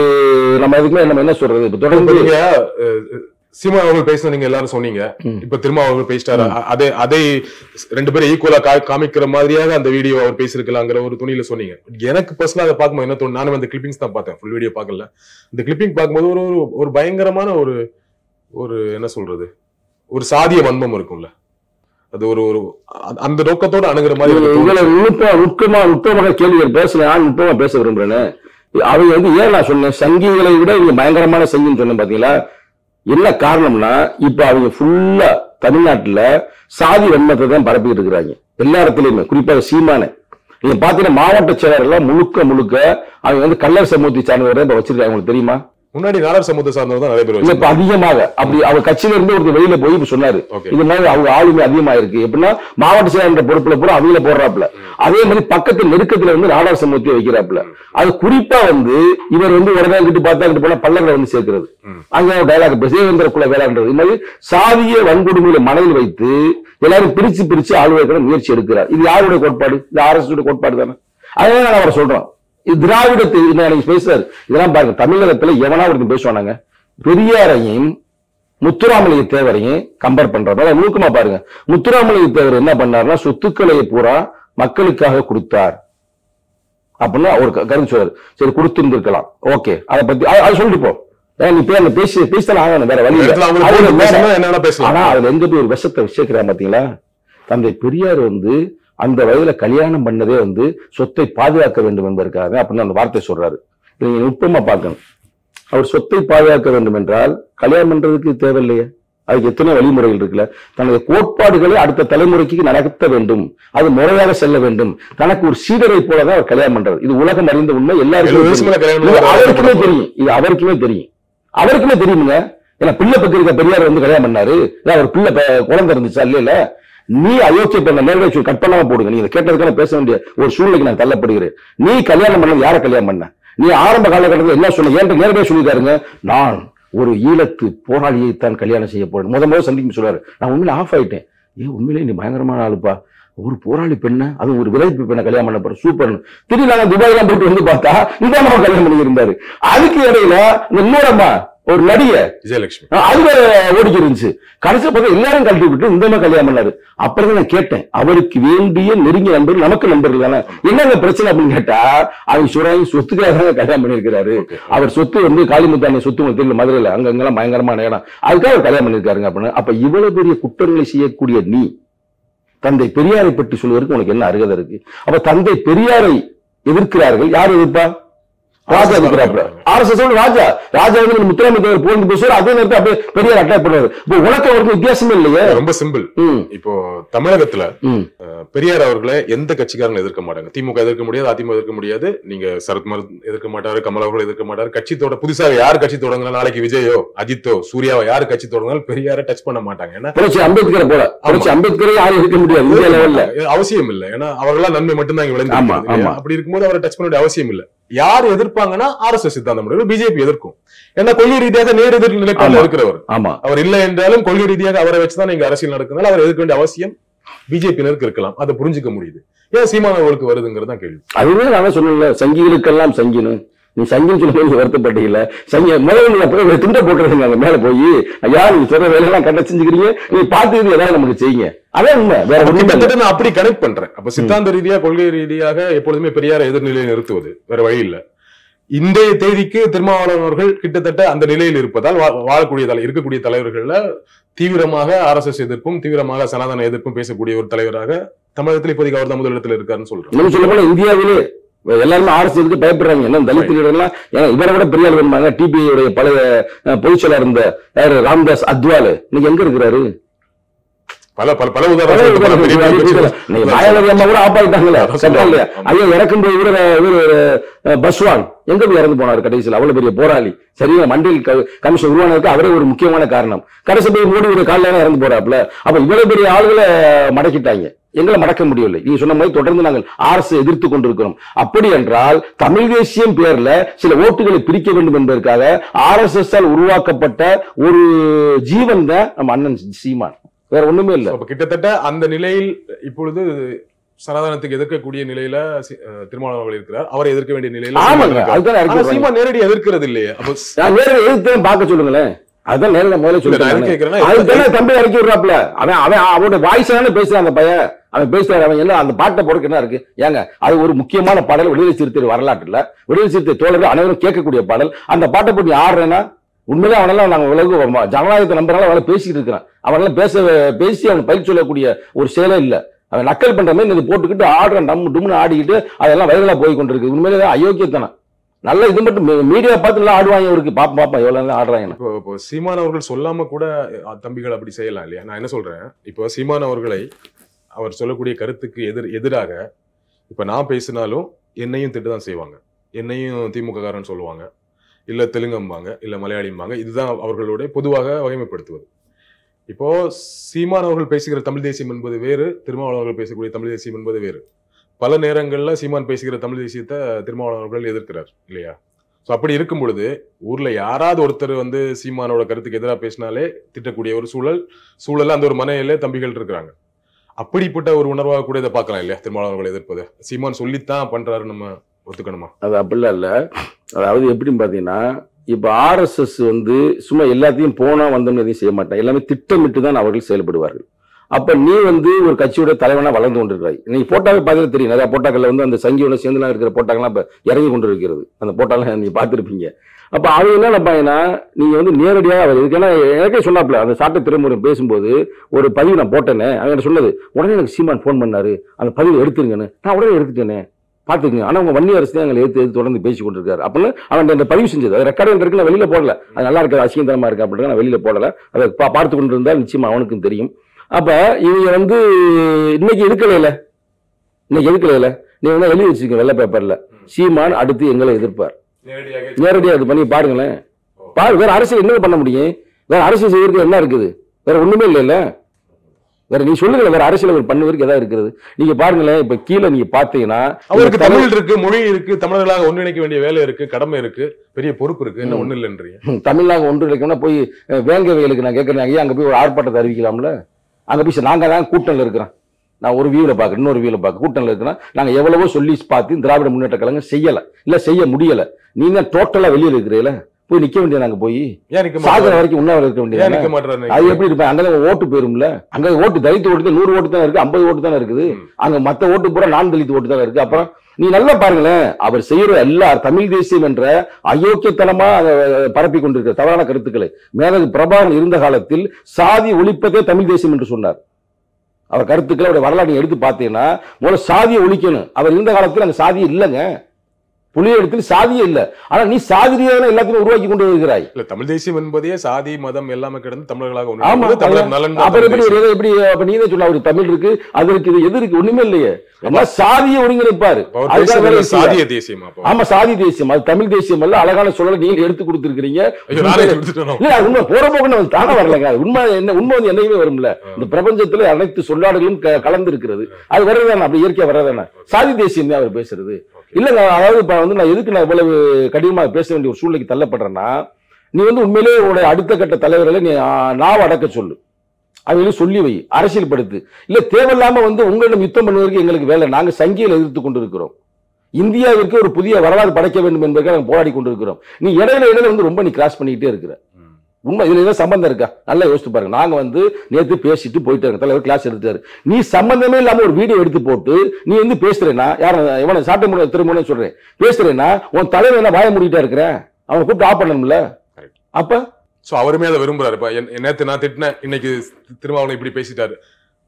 நம்ம இதுக்கு மேல நம்ம என்ன சொல்றது இப்ப இப்ப தொடர்ந்து நீங்க அஹ், சீமா அவர்கள் பேசின நீங்க எல்லாரும் சொன்னீங்க ம். இப்ப திரும்ப அவர்கள் பேசிட்டாரு அ- அதே அதை ரெண்டு பேரும் ஈக்குவலா காமிக்கிற மாதிரியாக அந்த வீடியோ அவர் பேசிருக்கலாங்கிற ஒரு துணியில சொன்னீங்க எனக்கு பர்சனலா அதை பார்க்கும்போது என்ன தோணும் நானும் அந்த கிளிப்பிங்ஸ் தான் பார்த்தேன் ஃபுல் வீடியோ பார்க்கல இந்த கிளிப்பிங் பார்க்கும்போது ஒரு ஒரு ஒரு பயங்கரமான ஒரு ஒரு என்ன சொல்றது ஒரு சாதிய வன்மம் இருக்கும்ல அது ஒரு ஒரு அ- அந்த நோக்கத்தோட அணுகிற மாதிரி எனக்கு இதுல தோணுச்சு. நுட்ப நுட்பமா நுட்பமாக கேள்விகள் பேசல நான் நுட்பமா பேச விரும்புறேன் அவங்க வந்து ஏன் நான் சொன்னேன் சங்கிகளை விட இவங்க பயங்கரமான சங்கின்னு சொன்னேன் பாத்தீங்களா என்ன காரணம்னா இப்ப அவங்க ஃபுல்லா தமிழ்நாட்டுல சாதி வன்மத்தை தான் பரப்பிட்டு இருக்கிறாங்க எல்லா இடத்துலயுமே குறிப்பாக சீமானை நீங்க பாத்தீங்கன்னா மாவட்ட செயலர்கள் முழுக்க முழுக்க அவங்க வந்து கல்லர் சமூகத்தை சார்ந்தவரை இப்ப வச்சிருக்காங்க உங்களுக்கு தெரியுமா முன்னாடி நாடார் சமூகத்தை சார்ந்தவர் தான் நிறைய பேர் இல்ல இப்ப வச்சிருந்தாங்க. அதிகமாக அப்படி அவர் கட்சியில இருந்து ஒருத்தர் வெளியில போய் இப்ப சொன்னாரு Okay. இது மாதிரி அவங்க ஆளுமை அதிகமா இருக்கு எப்படின்னா மாவட்ட செயலாளர் பொறுப்புல பூரா அவங்கள போடுறாப்புல அதே மாதிரி பக்கத்து நெருக்கத்துல வந்து நாடார் சமூகத்தை வைக்கிறாப்புல அது குறிப்பா வந்து இவர் வந்து உடனே கிட்ட பார்த்தா கிட்ட போனா பல்லங்களை வந்து சேர்க்கிறது ம். அங்க டைலாக் பிரசேந்திர குல வேளாண்றது இது மாதிரி சாதிய வன்கொடுமையில மனதில் வைத்து எல்லாரும் பிரிச்சு பிரிச்சு ஆளுநர்கள் முயற்சி எடுக்கிறார் இது யாருடைய கோட்பாடு இது ஆர்எஸ் கோட்பாடு தானே அதனால நான் அவரை சொல்றோம் இது திராவிடத்தை இது எனக்கு பேசுறாரு இதெல்லாம் பாருங்க தமிழகத்துல எவனா ஒருத்தன் பேசுவானாங்க பெரியாரையும் முத்துராமலிங்க தேவரையும் கம்பேர் பண்றப்ப நுணுக்கமா பாருங்க முத்துராமலிங்க தேவர் என்ன பண்ணாருன்னா சொத்துக்களை பூரா மக்களுக்காக கொடுத்தார் அப்படின்னு அவர் க- கருத்து சொல்றாரு சரி கொடுத்திருந்திருக்கலாம் ஓகே அதை பத்தி அ- அதை சொல்லிட்டு போ ஏன் நீ பேர் பேசி பேசலாம் ஆகணும் வேற வழி இந்த இல்ல. இடத்துல அவங்க அதுல போட்டு வேற- பேசணும்னா என்ன வேணா பேசலாம் ஆனா அதுல எங்க போய் ஒரு விஷத்தை விஷயக்கிறான் பாத்தீங்களா தந்தை பெரியார் வந்து அந்த வயதுல கல்யாணம் பண்ணதே வந்து சொத்தை பாதுகாக்க வேண்டும் என்பதற்காக அப்படின்னு அந்த வார்த்தை சொல்றாரு இதை நீங்க நுட்பமா பார்க்கணும் அவர் சொத்தை பாதுகாக்க வேண்டும் என்றால் கல்யாணம் பண்றதுக்கு தேவையில்லையே அதுக்கு எத்தனை வழிமுறைகள் இருக்குல்ல தனது கோட்பாடுகளை அடுத்த தலைமுறைக்கு நடத்த வேண்டும் அது முறையாக செல்ல வேண்டும் தனக்கு ஒரு சீடரை போலதான் அவர் கல்யாணம் பண்றாரு இது உலகம் அறிந்த உண்மை எழுபது எல்லாருக்கும் வயசு மேல கல்யாணம் இது பண்ணா அவருக்குமே தெரியும் இது அவருக்குமே தெரியும் அவருக்குமே தெரியுமுங்க ஏன்னா பிள்ளை பத்திரிக்கை பெரியார் வந்து கல்யாணம் பண்ணாரு ஏன் அவர் பிள்ளை ப- குழந்தை இருந்துச்சா இல்ல இல்ல நீ அயோக்கிய பெண்ண நேரடியாக சொல்லி கட் பண்ணாம போடுங்க நீங்க கேட்டதுக்கான பேச வேண்டிய ஒரு சூழ்நிலைக்கு நான் தள்ளப்படுகிறேன் நீ கல்யாணம் பண்ணது யாரை கல்யாணம் பண்ண நீ ஆரம்ப காலகட்டத்தில் என்ன சொன்ன ஏன்ட்ட நேரடியாக சொல்லிட்டாருங்க நான் ஒரு ஈழத்து போராளியை தான் கல்யாணம் செய்ய போறேன் முத முதல்ல சந்திக்கும் சொல்றாரு நான் உண்மையில ஆஃப் ஆயிட்டேன் ஏன் உண்மையிலே நீ பயங்கரமான ஆளுப்பா ஒரு போராளி பெண்ண அது ஒரு விளைவிப்பு பெண்ணை கல்யாணம் பண்ண போற சூப்பர் திடீர்னு நாங்க துபாய்லாம் போயிட்டு வந்து பார்த்தா இந்த அம்மா கல்யாணம் பண்ணி இருந்தாரு அதுக்கு இடையில இந்த இன்னொரம்மா ஒரு நடிகை விஜயலட்சுமி அஹ் அது வேற ஓடிக்கி இருந்துச்சு கடைசி பார்த்தா எல்லாரும் கழட்டி விட்டு இந்த மாதிரி கல்யாணம் பண்ணாரு அப்புறம் நான் கேட்டேன் அவருக்கு வேண்டிய நெருங்கிய நண்பர்கள் நமக்கு நண்பர்கள் தானே என்னங்க பிரச்சனை அப்படின்னு கேட்டா அவங்க சொல்றாங்க சொத்துக்காக தாங்க கல்யாணம் பண்ணியிருக்கிறாரு Okay. அவர் சொத்து வந்து காளிமுத்தானி சொத்து உங்களுக்கு தெரியல மதுரையில அங்க அங்கெல்லாம் பயங்கரமான இடம் அதுக்காக அவர் கல்யாணம் பண்ணியிருக்காருங்க அப்படின்னு அப்ப இவ்வளவு பெரிய குற்றங்களை செய்யக்கூடிய நீ தந்தை பெரியாரை பற்றி சொல்வதற்கு உனக்கு என்ன அருகதை இருக்கு அப்ப தந்தை பெரியாரை எதிர்க்கிறார்கள் யார் எதிர்ப்பா ராஜா எதிர்க்கிறாப்ல R S S Raja Raja வந்து முத்துராமலிங்க தேவர் புகழ்ந்து பேசுவார் அதே நேரத்தில் அப்படியே பெரியார் அட்டாக் பண்ணுவாரு இப்போ உனக்கு அவருக்கு வித்தியாசமே இல்லையே ரொம்ப சிம்பிள் ம் இப்போ தமிழகத்துல ம் பெரியார் அவர்களை எந்த கட்சிக்காரங்க எதிர்க்க மாட்டாங்க திமுக எதிர்க்க முடியாது அதிமுக எதிர்க்க முடியாது நீங்க சரத்குமார் எதிர்க்க மாட்டாரு கமல் அவர்கள் எதிர்க்க மாட்டாரு கட்சி தொட புதுசாக யார் கட்சி தொடங்கினா நாளைக்கு விஜயோ அஜித்தோ சூர்யாவோ யார் கட்சி தொடங்கினாலும் பெரியாரை டச் பண்ண மாட்டாங்க ஏன்னா புரட்சி அம்பேத்கரை போல புரட்சி அம்பேத்கரை யாரும் இருக்க முடியாது இந்திய லெவல்ல அவசியம் இல்ல ஏன்னா அவர்களாம் நன்மை மட்டும் தான் இங்க விளைஞ்சு ஆமா, இருக்குது இல்லையா? ஆமா. அப்படி இருக்கும்போது அவரை டச் பண்ண வேண்டிய அவசியம் இல்ல யார் எதிர்ப்பாங்கன்னா ஆர் எஸ் எஸ் சித்தாந்தம் முடியும் பிஜேபி எதிர்க்கும் ஏன்னா கொள்கை ரீதியாக நேர் எதிர் நிலைப்பாடுல ஆமா. இருக்கிறவர் ஆமா அவர் இல்லை என்றாலும் கொள்கை ரீதியாக அவரை வச்சுதான் இங்க அரசியல் நடக்கிறதுனால அவர் எதிர்க்க வேண்டிய அவசியம் பிஜேபியினருக்கு இருக்கலாம் அதை புரிஞ்சுக்க முடியுது ஏன் சீமான் அவர்களுக்கு வருதுங்கிறது தான் கேள்வி அதுவே நான் சொன்னேன்ல சங்கிகளுக்கெல்லாம் சங்கினு நீ சங்கின்னு சொல்லி போய் வருத்தப்பட்டீங்கல்ல சங்கி முதல்ல நீங்க போய் திண்ட போட்டுருங்க அங்க மேல போய் ஐயா நீங்க சொல்ற வேலையெல்லாம் கரெக்டா செஞ்சுக்கிறீங்க நீ பார்த்து இது ஏதாவது நமக்கு செய்யுங்க அதான் உண்மை வேற அப்ப ஒண்ணும் இல்ல. கிட்டத்தட்ட நான் அப்படி கனெக்ட் பண்றேன் அப்ப சித்தாந்த ரீதியா கொள்கை ரீதியாக எப்பொழுதுமே பெரியார எதிர்நிலையை நிறுத்துவது வேற வழி இல்ல இன்றைய தேதிக்கு திருமாவளவன் அவர்கள் கிட்டத்தட்ட அந்த நிலையில் இருப்பதால் வா- வாழக்கூடிய தலை இருக்கக்கூடிய தலைவர்கள்ல தீவிரமாக ஆர்எஸ்எஸ் எதிர்ப்பும் தீவிரமாக சனாதன எதிர்ப்பும் பேசக்கூடிய ஒரு தலைவராக தமிழகத்தில் இப்போதைக்கு அவர் தான் முதலிடத்தில் இருக்காருன்னு சொல்றேன் இன்னும் சொல்ல போனா இந்தியாவிலே எல்லாருமே ஆர்எஸ் இருக்கு பயப்படுறாங்க என்ன தலித் லீடர்லாம் ஏன்னா இவரை விட பெரிய ஆள் வேணுமாங்க டிபிஐ உடைய பழைய அஹ், பொதுச் செயலர் இருந்த யாரு ராம்தாஸ் அத்வால் இன்னைக்கு எங்க இருக்கிறாரு பல பல பல பழைய உதாரணம் சொல்லிட்டு போலாம். பெரிய பெரிய இன்னைக்கு பிரச்சனை. மாயாவதி அம்மா கூட ஆப்பாயிட்டாங்களே அதான் சட்டம் இல்லையா ஆமா. ஐயா இறக்கும்போது கூட இவரு அஹ், பஸ்வான் எங்க போய் இறந்து போனார் கடைசியில் அவ்வளவு பெரிய போராளி சரியா மண்டில் க- கமிஷன் உருவானதுக்கு அவரே ஒரு முக்கியமான காரணம் கடைசி போய் மோடி ஒரு காலில் இறந்து போறாப்ல அப்ப இவ்வளவு பெரிய ஆளுகளை மடக்கிட்டாங்க எங்களை மடக்க முடியவில்லை நீங்க சொன்ன மாதிரி தொடர்ந்து நாங்கள் அரசு எதிர்த்து கொண்டிருக்கிறோம் அப்படி என்றால் தமிழ் தேசியம் பேர்ல சில ஓட்டுகளை பிரிக்க வேண்டும் என்பதற்காக ஆர் எஸ் எஸ் ஆல் உருவாக்கப்பட்ட ஒரு ஜீவன் தான் நம்ம அண்ணன் சீமான் வேற ஒண்ணுமே இல்ல So, அப்ப கிட்டத்தட்ட அந்த நிலையில் இப்பொழுது சனாதனத்துக்கு எதிர்க்கக்கூடிய நிலையில சி- அஹ், திருமாவளவன் அவர்கள் இருக்கிறார் அவரை எதிர்க்க வேண்டிய நிலையில சீமான் ஆமாங்க இருக்கார். அதுதான் ஆனா இறக்கி சீமான் நேரடி எதிர்க்கிறது இல்லையே அப்போ ஸ்- நான் நேரில் எதிர்த்து பார்க்க சொல்லுங்களேன் அதுதான் நேரில் முதல்ல இல்ல, நான் சொல்லுங்க கேட்கிறேன்னா, அதுதானே தம்பி இறக்கி விடுறாப்ல அவன் அவன் அவனோட வாய்ஸ் தானே பேசுறான் அந்த பையன் அவன் பேசுறாரு அவன் என்ன அந்த பாட்டை போறதுக்கு என்ன இருக்கு ஏங்க அது ஒரு முக்கியமான பாடல் விடுதலை சிறுத்தை வரலாற்றுல விடுதலை சிறுத்தை தோழர்கள் அனைவரும் கேட்கக்கூடிய பாடல் அந்த பாட்டை போட்டு ஆடுறேன்னா உண்மையிலே அவனெல்லாம் நாங்க உலக ஜனநாயகத்தை நம்புறாங்க அவனை பேசிட்டு இருக்கிறான் அவனெல்லாம் பேச பேசி அவன் பயிர் சொல்லக்கூடிய ஒரு செயலே இல்ல அவன் நக்கல் பண்ற மாதிரி இது போட்டுக்கிட்டு ஆடுறான் டம் டும்னு ஆடிக்கிட்டு அதெல்லாம் வைரலா போய் கொண்டிருக்கு உண்மையிலே அயோக்கியத்தனம் நல்ல இது மட்டும் மீடியா பார்த்து நல்லா ஆடுவாங்க இவருக்கு பாப்பா பாப்பா எவ்வளவு நேரம் ஆடுறாங்க இப்போ இப்போ சீமான் அவர்கள் சொல்லாம கூட அஹ், தம்பிகள் அப்படி செய்யலாம் இல்லையா நான் என்ன சொல்றேன் இப்போ சீமான் அவர்களை அவர் சொல்லக்கூடிய கருத்துக்கு எதிர் எதிராக இப்ப நான் பேசினாலும் என்னையும் திட்டு தான் செய்வாங்க என்னையும் திமுக காரன் சொல்லுவாங்க இல்ல தெலுங்கம்பாங்க இல்ல மலையாளிம்பாங்க இதுதான் அவர்களுடைய பொதுவாக வகைமைப்படுத்துவது இப்போ சீமான் அவர்கள் பேசுகிற தமிழ் தேசியம் என்பது வேறு திருமாவளவன் அவர்கள் பேசக்கூடிய தமிழ் தேசியம் என்பது வேறு பல நேரங்கள்ல சீமான் பேசுகிற தமிழ் தேசியத்தை திருமாவளவன் அவர்கள் எதிர்க்கிறார் இல்லையா ஸோ அப்படி இருக்கும் பொழுது ஊர்ல யாராவது ஒருத்தர் வந்து சீமானோட கருத்துக்கு எதிராக பேசினாலே திட்டக்கூடிய ஒரு சூழல் சூழல்ல அந்த ஒரு மனையில தம்பிகள் இருக்கிறாங்க அப்படிப்பட்ட ஒரு உணர்வாக கூட இதை பார்க்கலாம் இல்லையா திருமாவளவர்கள் எதிர்ப்பது சீமான் சொல்லித்தான் பண்றாரு நம்ம ஒத்துக்கணுமா அது அப்படிலாம் இல்ல அதாவது எப்படின்னு பாத்தீங்கன்னா இப்ப ஆர்எஸ்எஸ் வந்து சும்மா எல்லாத்தையும் போனா வந்தோம்னு எதையும் செய்ய மாட்டாங்க எல்லாமே திட்டமிட்டு தான் அவர்கள் செயல்படுவார்கள் அப்ப நீ வந்து ஒரு கட்சியோட தலைவனா வளர்ந்து கொண்டிருக்கிறாய் நீ போட்டாவே பார்த்தா தெரியும் நிறைய போட்டாக்கள்ல வந்து அந்த சங்கியோட சேர்ந்துலாம் இருக்கிற போட்டாக்கெல்லாம் இப்ப இறங்கி கொண்டு இருக்கிறது அந்த போட்டாலாம் நீங்க பார்த்திருப்பீங்க அப்ப அவங்க என்ன நினைப்பாங்கன்னா நீங்க வந்து நேரடியா அவர் இதுக்கு ஏன்னா எனக்கே சொன்னாப்ல அந்த சாட்டை திருமுறை பேசும்போது ஒரு பதிவு நான் போட்டேனே அவன் என்ன சொன்னது உடனே எனக்கு சீமான் ஃபோன் பண்ணாரு அந்த பதிவு எடுத்துருங்கன்னு நான் உடனே எடுத்துட்டேனே பாத்துக்கங்க ஆனா உங்க வன்னி அரசு தான் எங்களை எடுத்து எடுத்து தொடர்ந்து பேசி கொண்டிருக்காரு அப்படின்னு அவன் அந்த பதிவு செஞ்சது அது ரெக்கார்டு இருக்கு நான் வெளியில போடல அது நல்லா இருக்காது அசிங்கத்தனமா இருக்கு அப்படின்னு நான் வெளியில போடல அதை பா- பார்த்து கொண்டு இருந்தால் நிச்சயமா அவனுக்கும் தெரியும் அப்ப இவங்க வந்து இன்னைக்கு எடுக்கலையில இன்னைக்கு எடுக்கலையில நீங்க வேணா எழுதி வச்சுக்க வெள்ளை பேப்பர்ல சீமான் அடுத்து எங்களை எதிர்ப்பார் நேரடியாக நேரடியா இது பண்ணி பாருங்களேன் பாரு வேற அரசியல் என்ன பண்ண முடியும் வேற அரசியல் செய்யறதுக்கு என்ன இருக்குது வேற ஒண்ணுமே இல்லைல்ல வேற நீ சொல்லுங்க வேற அரசியல் அவர் பண்ணுவதற்கு எதாவது இருக்கிறது நீங்க பாருங்களேன் இப்ப கீழே நீங்க பாத்தீங்கன்னா அவருக்கு இந்த தமிழ் தமிழ் இருக்கு மொழி இருக்கு தமிழர்களாக ஒன்றிணைக்க வேண்டிய வேலை இருக்கு கடமை இருக்கு பெரிய பொறுப்பு இருக்கு என்ன ஒண்ணு இல்லைன்றீங்க ஹம், தமிழ்நாடு ஒன்று இலக்கம்னா போய் அஹ், வேங்க வயலுக்கு நான் கேட்கறேன் ஐயா அங்க போய் ஒரு ஆர்ப்பாட்டத்தை அறிவிக்கலாம்ல அங்க போய் நாங்க தான் கூட்டணியில் இருக்கிறோம் நான் ஒரு வியூல பார்க்க இன்னொரு வியூல பார்க்க கூட்டணியில் இருக்கிறோம் நாங்க எவ்வளவோ சொல்லி பார்த்து திராவிட முன்னேற்ற கழகம் செய்யல இல்ல செய்ய முடியல நீங்க டோட்டலா வெளியில இருக்கிறீங்களா போய் நிக்க வேண்டிய நாங்க போய் ஏன் நிக்க சாகர மாட்டாரு வரைக்கும் உண்ணாவிரதம் இருக்க ஏன் வேண்டியது நிக்க மாட்டாரு அது எப்படி இருப்பேன் அங்கதான் ஓட்டு போயிரும்ல அங்க ஓட்டு தலித்து ஓட்டு தான் நூறு ஓட்டு தான் இருக்கு ஐம்பது ஓட்டு தானே இருக்குது ம். அங்க மத்த ஓட்டு பூரா நான் தலித்து ஓட்டு தானே இருக்கு அப்புறம் நீ நல்லா பாருங்களேன் அவர் செய்யற எல்லா தமிழ் தேசியம் என்ற அயோக்கியத்தனமா அதை பரப்பி கொண்டிருக்கிற தவறான கருத்துக்களை மேலது பிரபாகரன் இருந்த காலத்தில் சாதி ஒழிப்பதே தமிழ் தேசியம் என்று சொன்னார் அவர் கருத்துக்களை அவருடைய வரலாறு நீங்க எடுத்து பார்த்தீங்கன்னா முதல்ல சாதியை ஒழிக்கணும் அவர் இருந்த காலத்தில் அங்க சாதி இல்லைங்க புலிய இடத்துல சாதியே இல்ல ஆனா நீ சாதி ரீதியான எல்லாத்தையும் உருவாக்கி கொண்டு வருகிறாய் இல்ல தமிழ் தேசியம் என்பதே சாதி மதம் எல்லாமே கிடந்து தமிழர்களாக ஆமா, ஒன்று தமிழர் நலன் தான் அப்புறம் தமிழ் எப்படி தேசியம். ஒரு எப்படி அப்ப நீ தான் சொன்ன அவருக்கு தமிழ் இருக்கு அது இருக்கு இது எது இருக்கு ஒண்ணுமே இல்லையே எல்லாம் சாதியை ஒருங்கிணைப்பாரு அவர் அதுக்காக தேசியம் வேலை இல்ல, செய்யல. சாதிய தேசியம் அப்போ ஆமா சாதி தேசியம் அது தமிழ் தேசியம் அல்ல அழகான சொல்லலை நீங்க எடுத்து கொடுத்திருக்கிறீங்க ஐயோ, நானே கொடுத்துட்டேனோ? இல்ல அது உண்மை போற போக்குன்னு வந்து தானே வரலங்க அது உண்மை என்ன உண்மை வந்து என்னைக்குமே வரும்ல இந்த பிரபஞ்சத்துல அனைத்து சொல்லாடுகளும் க- கலந்து இருக்கிறது அது வர்றதானே அப்படி இயற்கையா வர்றதானே சாதி தேசியம் தான் அவர் பேசுறது இல்லங்க அதாவது இப்ப வந்து நான் எதுக்கு நான் இவ்வளவு கடினமா பேச வேண்டிய ஒரு சூழ்நிலைக்கு தள்ளப்படுறேன்னா நீ வந்து உண்மையிலேயே உங்களுடைய அடுத்த கட்ட தலைவர்களை நீ ஆ, நாவ அடக்க சொல்லு அவங்களும் சொல்லி வை அரசியல்படுத்து இல்ல தேவையில்லாம வந்து உங்களிடம் யுத்தம் பண்ணுவதற்கு எங்களுக்கு வேலை நாங்க சங்கியில் எதிர்த்து கொண்டிருக்கிறோம் இந்தியாவிற்கு ஒரு புதிய வரலாறு படைக்க வேண்டும் என்பதற்காக நாங்க போராடி கொண்டிருக்கிறோம் நீ இடையில இடையில வந்து ரொம்ப நீ கிராஸ் பண்ணிக்கிட்டே இருக்கிற ம். உண்மை இதுல ஏதாவது சம்பந்தம் இருக்கா நல்லா யோசிச்சு பாருங்க நாங்க வந்து நேத்து பேசிட்டு போயிட்டு இருக்கோம் தலைவர் கிளாஸ் எடுத்தாரு நீ சம்பந்தமே இல்லாம ஒரு வீடியோ எடுத்து போட்டு நீ வந்து பேசுறேன்னா யார இவனை சாட்டை முறை திரும்ப சொல்றேன் பேசுறேன்னா உன் தலைவர் என்ன வாய மூடிட்டா இருக்கிற அவனை கூப்பிட்டு ஆஃப் பண்ணணும்ல Correct. அப்ப சோ அவருமே அதை விரும்புறாரு இப்ப என்- நேத்து நான் திட்டினேன் இன்னைக்கு திருமாவளவன் இப்படி பேசிட்டாரு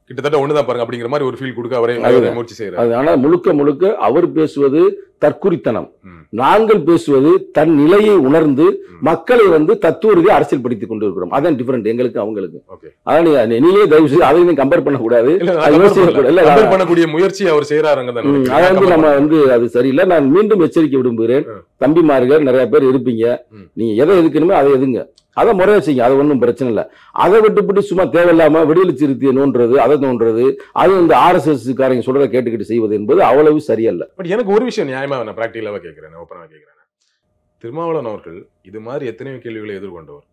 கிட்டத்தட்ட ஒண்ணுதான் பாருங்க அப்படிங்கிற மாதிரி ஒரு ஃபீல் கொடுக்க அவரே அதுதான். அவரே முயற்சி செய்யறாரு அது ஆனா முழுக்க முழுக்க அவர் பேசுவது தற்குறித்தனம் ம். நாங்கள் பேசுவது தன் நிலையை உணர்ந்து ம். மக்களை வந்து தத்துவ ரீதியாக அரசியல்படுத்திக் கொண்டு இருக்கிறோம் அதான் டிஃபரெண்ட் எங்களுக்கு அவங்களுக்கு ஓகே அதான் நீ- நீங்களே தயவு செய்து அதையும் கம்பேர் பண்ண கூடாது இல்ல அது நான் compare யோசிக்க பண்ணல. கூட- இல்ல, compare நான்- பண்ணக்கூடிய முயற்சி அவர் செய்யறாருங்க தான் ம், நினைக்கிறேன். அதை வந்து compare நம்ம பண்ணல. வந்து அது சரியில்லை நான் மீண்டும் எச்சரிக்கை விரும்புகிறேன் ம். தம்பிமார்கள் நிறைய பேர் இருப்பீங்க ம். நீங்க எதை எதுக்கணுமோ அதை எதுங்க அதை முறையா செய்யுங்க அது ஒன்றும் பிரச்சனை இல்லை அதை விட்டுப்பட்டு சும்மா தேவையில்லாம விடுதலை சிறுத்தையை நோன்றது அதை நோன்றது அது இந்த ஆர்எஸ்எஸ் காரங்க சொல்றதை கேட்டுக்கிட்டு செய்வது என்பது அவ்வளவு சரியல்ல பட் எனக்கு ஒரு விஷயம் நியாயமா நான் பிராக்டிகலாக கேட்கிறேன் ஓப்பனாக கேட்கிறேன் திருமாவளவன் அவர்கள் இது மாதிரி எத்தனையோ கேள்விகளை எதிர்கொண்டவர்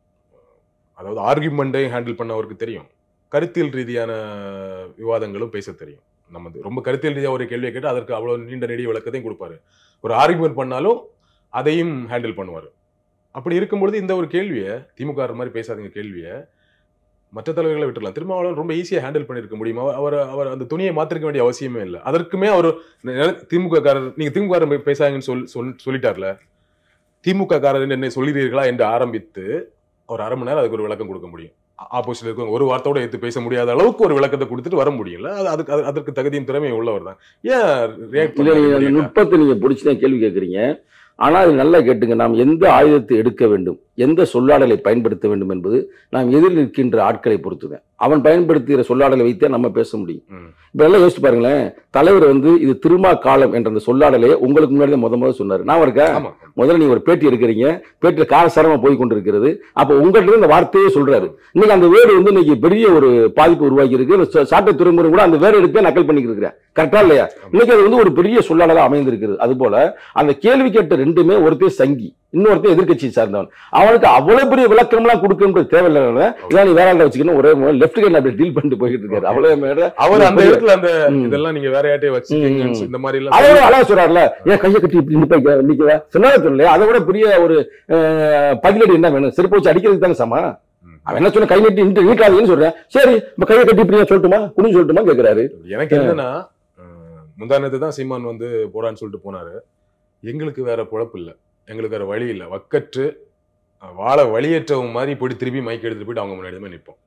அதாவது ஆர்குமெண்ட்டையும் ஹேண்டில் பண்ண அவருக்கு தெரியும் கருத்தியல் ரீதியான விவாதங்களும் பேச தெரியும் நம்ம இது ரொம்ப கருத்தியல் ரீதியாக ஒரு கேள்வியை கேட்டு அதற்கு அவ்வளோ நீண்ட நெடிய விளக்கத்தையும் கொடுப்பாரு ஒரு ஆர்குமெண்ட் பண்ணாலும் அதையும் ஹேண்டில் பண்ணுவார் அப்படி இருக்கும்பொழுது இந்த ஒரு கேள்வியை திமுக மாதிரி பேசாதீங்க கேள்வியை மற்ற தலைவர்களை விட்டுறலாம் திருமாவளவன் ரொம்ப ஈஸியாக ஹேண்டில் பண்ணியிருக்க முடியுமா அவர் அவர் அந்த துணியை மாத்திருக்க வேண்டிய அவசியமே இல்லை அதற்குமே அவர் திமுக காரர் நீங்க திமுக காரர் பேசாங்கன்னு சொல் சொல்- சொல்லிட்டார்ல திமுக காரர் என்ன சொல்கிறீர்களா என்று ஆரம்பித்து ஒரு அரை மணி நேரம் அதுக்கு ஒரு விளக்கம் கொடுக்க முடியும் ஆப்போசிட்ல இருக்கவங்க ஒரு வார்த்தையோட எடுத்து பேச முடியாத அளவுக்கு ஒரு விளக்கத்தை கொடுத்துட்டு வர முடியல அது அதுக்கு அது- அதற்கு தகுதியும் திறமையும் உள்ளவர் தான் ஏன் ரியாக்ட் இல்ல நீங்க அந்த பண்ண நுட்பத்தை நீங்க பிடிச்சுதான் கேள்வி கேட்கறீங்க ஆனா அது நல்லா கேட்டுங்க நாம் எந்த ஆயுதத்தை எடுக்க வேண்டும் எந்த சொல்லாடலை பயன்படுத்த வேண்டும் என்பது நாம் எதிரில் இருக்கின்ற ஆட்களை பொறுத்துதான் அவன் பயன்படுத்துகிற சொல்லாடலை வைத்தே நம்ம பேச முடியும் ம். இப்ப எல்லாம் யோசிச்சு பாருங்களேன் தலைவர் வந்து இது திருமா காலம் என்ற அந்த சொல்லாடலையே உங்களுக்கு முன்னாடி தான் முத முத சொன்னாரு நான் இருக்கா ஆமா முதல்ல நீங்க ஒரு பேட்டி எடுக்கிறீங்க பேட்டியில் காரசாரமா போய் கொண்டிருக்கிறது அப்ப உங்கள்கிட்ட இருந்து இந்த வார்த்தையே சொல்றாரு இன்னைக்கு அந்த வேர்டு வந்து இன்னைக்கு பெரிய ஒரு பாதிப்பு உருவாக்கி இருக்கு இந்த சா- சாட்டை துறைமுறை கூட அந்த வேர்டு எடுத்து நக்கல் பண்ணிக்கிட்டு இருக்கிறேன் கரெக்டா இல்லையா இன்னைக்கு அது வந்து ஒரு பெரிய சொல்லாடலா அமைந்திருக்கிறது அது போல அந்த கேள்வி கேட்ட ரெண்டுமே ஒருத்தர் சங்கி இன்னொருத்தர் எதிர்க்கட்சி சார்ந்தவன் அவனுக்கு அவ்வளவு பெரிய விளக்கம்லாம் கொடுக்கணுன்றது தேவையில்லை இதான் நீ வேற ஆள்கிட்ட வச்சுக்கணும் ஒரே லெஃப்ட் ஹேண்ட் அப்படி டீல் பண்ணிட்டு போயிட்டு இருக்காரு அவ்வளவு மேல அவர் அந்த இடத்துல அந்த ம். இதெல்லாம் நீங்க வேற யார்ட்டே வச்சுக்கீங்க ம். இந்த மாதிரி எல்லாம் அவரும் அழகா சொல்றாருல ஏன் கையை கட்டி இப்படி நிப்ப நிக்க சொன்னாரு சொல்லலையா அதை விட பெரிய ஒரு அஹ், பதிலடி என்ன வேணும் செருப்பு வச்சு அடிக்கிறதுக்கு தானே சமா ம். அவன் என்ன சொன்ன கை நீட்டி நின்று நீட்டாதீங்கன்னு சொல்றேன் சரி இப்ப கையை கட்டி இப்படி சொல்லட்டுமா குனிஞ்சு சொல்லட்டுமா கேக்குறாரு எனக்கு என்னன்னா முந்தானத்து தான் சீமான் வந்து போடான்னு சொல்லிட்டு போனாரு எங்களுக்கு வேற பொழப்பு இல்ல எங்களுக்கு வேற வழி இல்ல வக்கற்று அஹ், வாழ வழியற்றவங்க மாதிரி போயிட்டு திருப்பி மைக் எடுத்துட்டு போயிட்டு அவங்க முன்னாடி தான் நிற்போம்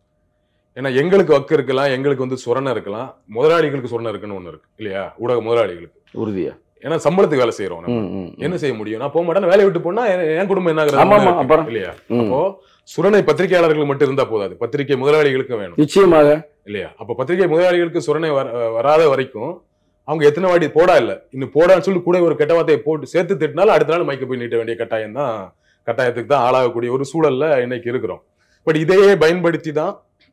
ஏன்னா எங்களுக்கு வக்கு இருக்கலாம் எங்களுக்கு வந்து சுரணை இருக்கலாம் முதலாளிகளுக்கு சுரணை இருக்குன்னு ஒண்ணு இருக்கு இல்லையா ஊடக முதலாளிகளுக்கு உறுதியா ஏன்னா சம்பளத்துக்கு வேலை செய்யறோம் நம்ம. ம், ம், ம். என்ன செய்ய முடியும் நான் போக மாட்டேன் வேலையை விட்டு போனா என் என் குடும்பம் என்ன ஆகுறது ஆமா, ஆமா, இருக்கு, அப்புறம். இல்லையா ம். அப்போ சுரணை பத்திரிகையாளர்களுக்கு மட்டும் இருந்தா போதாது பத்திரிகை முதலாளிகளுக்கும் வேணும் நிச்சயமாக இல்லையா அப்ப பத்திரிகை முதலாளிகளுக்கு சுரணை வர வராத வரைக்கும் அவங்க எத்தனை வாட்டி போடா இல்ல இன்னும் போடான்னு சொல்லி கூட ஒரு கெட்ட வார்த்தையை போட்டு சேர்த்து திட்டினாலும் அடுத்த நாள் மைக்க போய் நீட்ட வேண்டிய கட்டாயம் தான் கட்டாயத்துக்கு தான் ஆளாகக்கூடிய ஒரு சூழல்ல இன்னைக்கு இருக்கிறோம் பட் இதையே பயன்படுத்தி தான்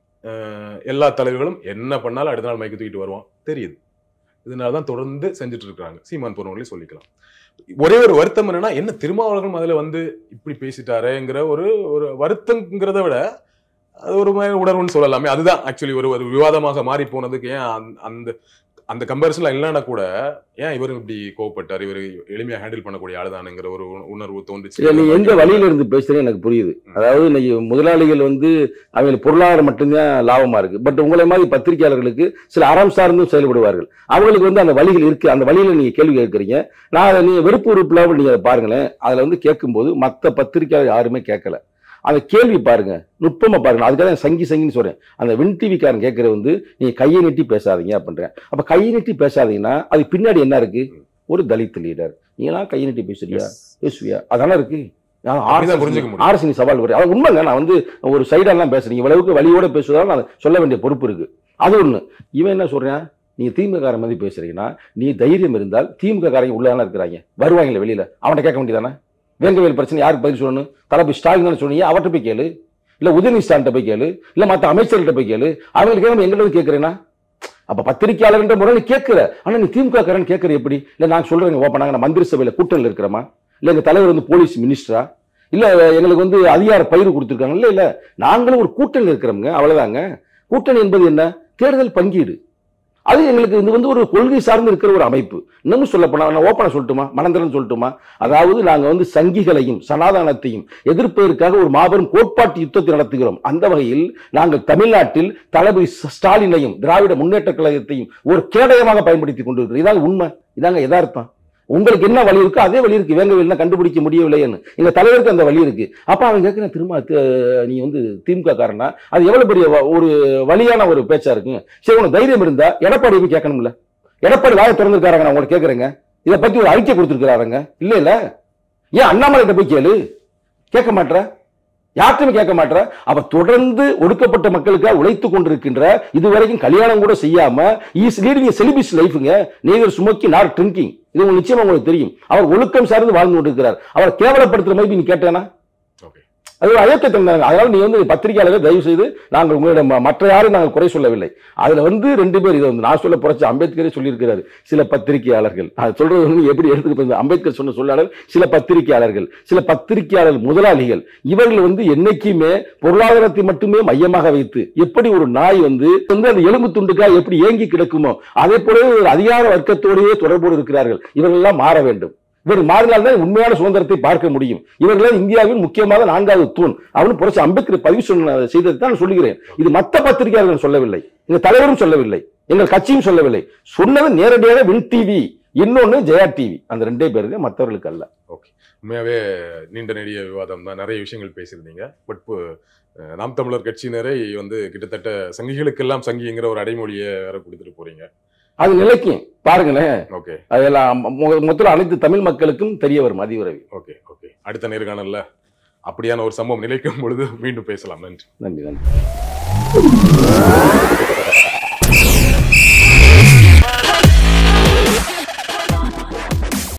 அஹ், எல்லா தலைவர்களும் என்ன பண்ணாலும் அடுத்த நாள் மைக்க தூக்கிட்டு வருவான் தெரியுது இதனால தான் தொடர்ந்து செஞ்சுட்டு இருக்காங்க சீமான் போறவங்களே சொல்லிக்கலாம் ஒரே ஒரு வருத்தம் என்னன்னா என்ன திருமாவளவன் அதுல வந்து இப்படி பேசிட்டாரேங்கிற ஒரு ஒரு வருத்தங்கிறத விட அது ஒரு மாதிரி உணர்வுன்னு சொல்லலாமே அதுதான் ஆக்சுவலி ஒரு ஒரு விவாதமாக மாறி போனதுக்கு ஏன் அந்த- அந்த அந்த கம்பேரிசன்ல இல்லைன்னா கூட ஏன் இவர் இப்படி கோவப்பட்டார் இவர் எளிமையா ஹேண்டில் பண்ணக்கூடிய ஆளுதானுங்கிற ஒரு உண- உணர்வு தோன்றுச்சு இல்ல நீ எந்த வழியில இருந்து பேசுறேன்னு எனக்கு புரியுது அதாவது இன்னைக்கு முதலாளிகள் வந்து அவங்களுக்கு பொருளாதாரம் மட்டும்தான் லாபமா இருக்கு பட் உங்களை மாதிரி பத்திரிகையாளர்களுக்கு சில அறம் சார்ந்தும் செயல்படுவார்கள் அவங்களுக்கு வந்து அந்த வழிகள் இருக்கு அந்த வழியில நீங்க கேள்வி கேட்கறீங்க நான் அதை நீங்க வெறுப்பு உறுப்புல நீங்க அதை பாருங்களேன் அதுல வந்து கேட்கும்போது மத்த பத்திரிகையாளர் யாருமே கேட்கல அந்த கேள்வி பாருங்க நுட்பமா பாருங்க அதுக்காக தான் சங்கி சங்கின்னு சொல்றேன் அந்த வின் டிவிக்காரன் கேட்கறது வந்து நீங்க கையை நீட்டி பேசாதீங்க அப்படின்றேன் அப்ப கையை நீட்டி பேசாதீங்கன்னா அது பின்னாடி என்ன இருக்கு ஒரு தலித் லீடர் நீங்களாம் கையை நீட்டி பேசுறியா Yes. பேசுவியா அதானே இருக்கு அப்படிதான் புரிஞ்சுக்க முடியும். ஆர்எஸ் நீ சவால் வரும் அது உண்மைங்க நான் வந்து ஒரு சைடெல்லாம் பேசுறீங்க இவ்வளவுக்கு வழியோட பேசுவதால் நான் சொல்ல வேண்டிய பொறுப்பு இருக்கு அது ஒண்ணு இவன் என்ன சொல்றான் நீங்க திமுக காரன் மாதிரி பேசுறீங்கன்னா நீ தைரியம் இருந்தால் திமுக காரங்க உள்ளதானே இருக்கிறாங்க வருவாங்கல்ல வெளியில அவன்கிட்ட கேட்க வேண்டியதானே வேங்கவேல் பிரச்சனை யாருக்கு பதில் சொல்லணும் தளபதி ஸ்டாலின் தானே சொன்னீங்க அவர்கிட்ட போய் கேளு இல்ல உதயநிதி ஸ்டாலின் போய் கேளு இல்ல மத்த அமைச்சர்கிட்ட போய் கேளு அவங்களுக்கு நம்ம எங்கிட்ட வந்து கேட்கறேன்னா அப்ப பத்திரிகையாளர்ன்ற முறை நீ கேட்கிற ஆனா நீ திமுக காரன் கேட்கற எப்படி இல்ல நான் சொல்றேங்க ஓப்பனாங்க நான் மந்திரி சபையில கூட்டணியில் இருக்கிறோமா இல்ல எங்க தலைவர் வந்து போலீஸ் மினிஸ்டரா இல்ல எங்களுக்கு வந்து அதிகார பயிர் கொடுத்துருக்காங்க இல்ல இல்ல நாங்களும் ஒரு கூட்டணி இருக்கிறோம்ங்க அவ்வளவுதாங்க கூட்டணி என்பது என்ன தேர்தல் பங்கீடு அது எங்களுக்கு இது வந்து ஒரு கொள்கை சார்ந்து இருக்கிற ஒரு அமைப்பு இன்னமும் சொல்ல போனா நான் ஓப்பனா சொல்லட்டுமா மனந்திரன் சொல்லட்டுமா அதாவது நாங்க வந்து சங்கிகளையும் சனாதனத்தையும் எதிர்ப்பதற்காக ஒரு மாபெரும் கோட்பாட்டு யுத்தத்தை நடத்துகிறோம் அந்த வகையில் நாங்கள் தமிழ்நாட்டில் தளபதி ஸ்டாலினையும் திராவிட முன்னேற்ற கழகத்தையும் ஒரு கேடயமாக பயன்படுத்தி கொண்டிருக்கிறோம் இதாங்க உண்மை இதாங்க யதார்த்தம் உங்களுக்கு என்ன வழி இருக்கோ அதே வழி இருக்கு வேங்க என்ன கண்டுபிடிக்க முடியவில்லைன்னு எங்க தலைவருக்கு அந்த வழி இருக்கு அப்ப அவன் கேட்கிறேன் திரும்ப தி- நீ வந்து திமுக காரனா அது எவ்வளவு பெரிய வ- ஒரு வழியான ஒரு பேச்சா இருக்குங்க சரி உனக்கு தைரியம் இருந்தா எடப்பாடி போய் கேட்கணும்ல எடப்பாடி வாயை திறந்துருக்காருங்க நான் உங்களுக்கு கேட்கறேங்க இதை பத்தி ஒரு அறிக்கை கொடுத்துருக்காருங்க இல்ல இல்ல ஏன் அண்ணாமலை போய் கேளு கேட்க மாட்ற யார்ட்டுமே கேட்க மாட்ற அவ தொடர்ந்து ஒடுக்கப்பட்ட மக்களுக்காக உழைத்து கொண்டிருக்கின்ற இதுவரைக்கும் கல்யாணம் கூட செய்யாம இஸ் லீடிங் செலிபிஸ் லைஃபுங்க நீதர் சுமக்கி நார் ட்ரிங்கிங் இது உங்களுக்கு நிச்சயமா உங்களுக்கு தெரியும் அவர் ஒழுக்கம் சார்ந்து வாழ்ந்து கொண்டிருக்கிறார் அவர் கேவலப்படுத்துற மாதிரி நீ கேட்டேனா ஓகே அது ஒரு அயோக்கியத்தனம் தாங்க அதனால நீ வந்து பத்திரிகையாளர்கள் தயவு செய்து நாங்கள் உங்களிடம் ம- மற்ற யாரும் நாங்கள் குறை சொல்லவில்லை அதுல வந்து ரெண்டு பேர் இதை வந்து நான் சொல்ல புரட்சி அம்பேத்கரே சொல்லியிருக்கிறாரு சில பத்திரிகையாளர்கள் அது சொல்றது வந்து எப்படி எடுத்துக்கிட்டு அம்பேத்கர் சொன்ன சொல்லாளர் சில பத்திரிகையாளர்கள் சில பத்திரிகையாளர் முதலாளிகள் இவர்கள் வந்து என்னைக்குமே பொருளாதாரத்தை மட்டுமே மையமாக வைத்து எப்படி ஒரு நாய் வந்து வந்து அந்த எலும்பு துண்டுக்காக எப்படி ஏங்கி கிடக்குமோ அதே போல ஒரு அதிகார வர்க்கத்தோடையே தொடர்போடு இருக்கிறார்கள் இவர்கள் எல்லாம் மாற வேண்டும் இவர் மாறினால்தான் உண்மையான சுதந்திரத்தை பார்க்க முடியும் இவர்கள் இந்தியாவின் முக்கியமான நான்காவது தூண் அவனு புரட்சி அம்பேத்கர் பதிவு சொன்ன செய்ததை தான் நான் சொல்லுகிறேன் இது மத்த பத்திரிகையாளர்கள் சொல்லவில்லை எங்க தலைவரும் சொல்லவில்லை எங்கள் கட்சியும் சொல்லவில்லை சொன்னது நேரடியாக வின் டிவி இன்னொன்னு ஜெயா டிவி அந்த ரெண்டே பேருக்கு மற்றவர்களுக்கு அல்ல உண்மையாவே நீண்ட நெடிய விவாதம் தான் நிறைய விஷயங்கள் பேசியிருந்தீங்க பட் இப்போ அஹ், நாம் தமிழர் கட்சியினரை வந்து கிட்டத்தட்ட சங்கிகளுக்கெல்லாம் சங்கிங்கிற ஒரு அடைமொழியை வேற கொடுத்துட்டு போறீங்க அது நிலைக்கும் பாருங்களேன் ஓகே அதெல்லாம் மொ- மொத்தம் அனைத்து தமிழ் மக்களுக்கும் தெரிய வரும் அதிவிரைவில் ஓகே ஓகே அடுத்த நேர்காணல்ல அப்படியான ஒரு சம்பவம் நிலைக்கும் பொழுது மீண்டும் பேசலாம் நன்றி நன்றி நன்றி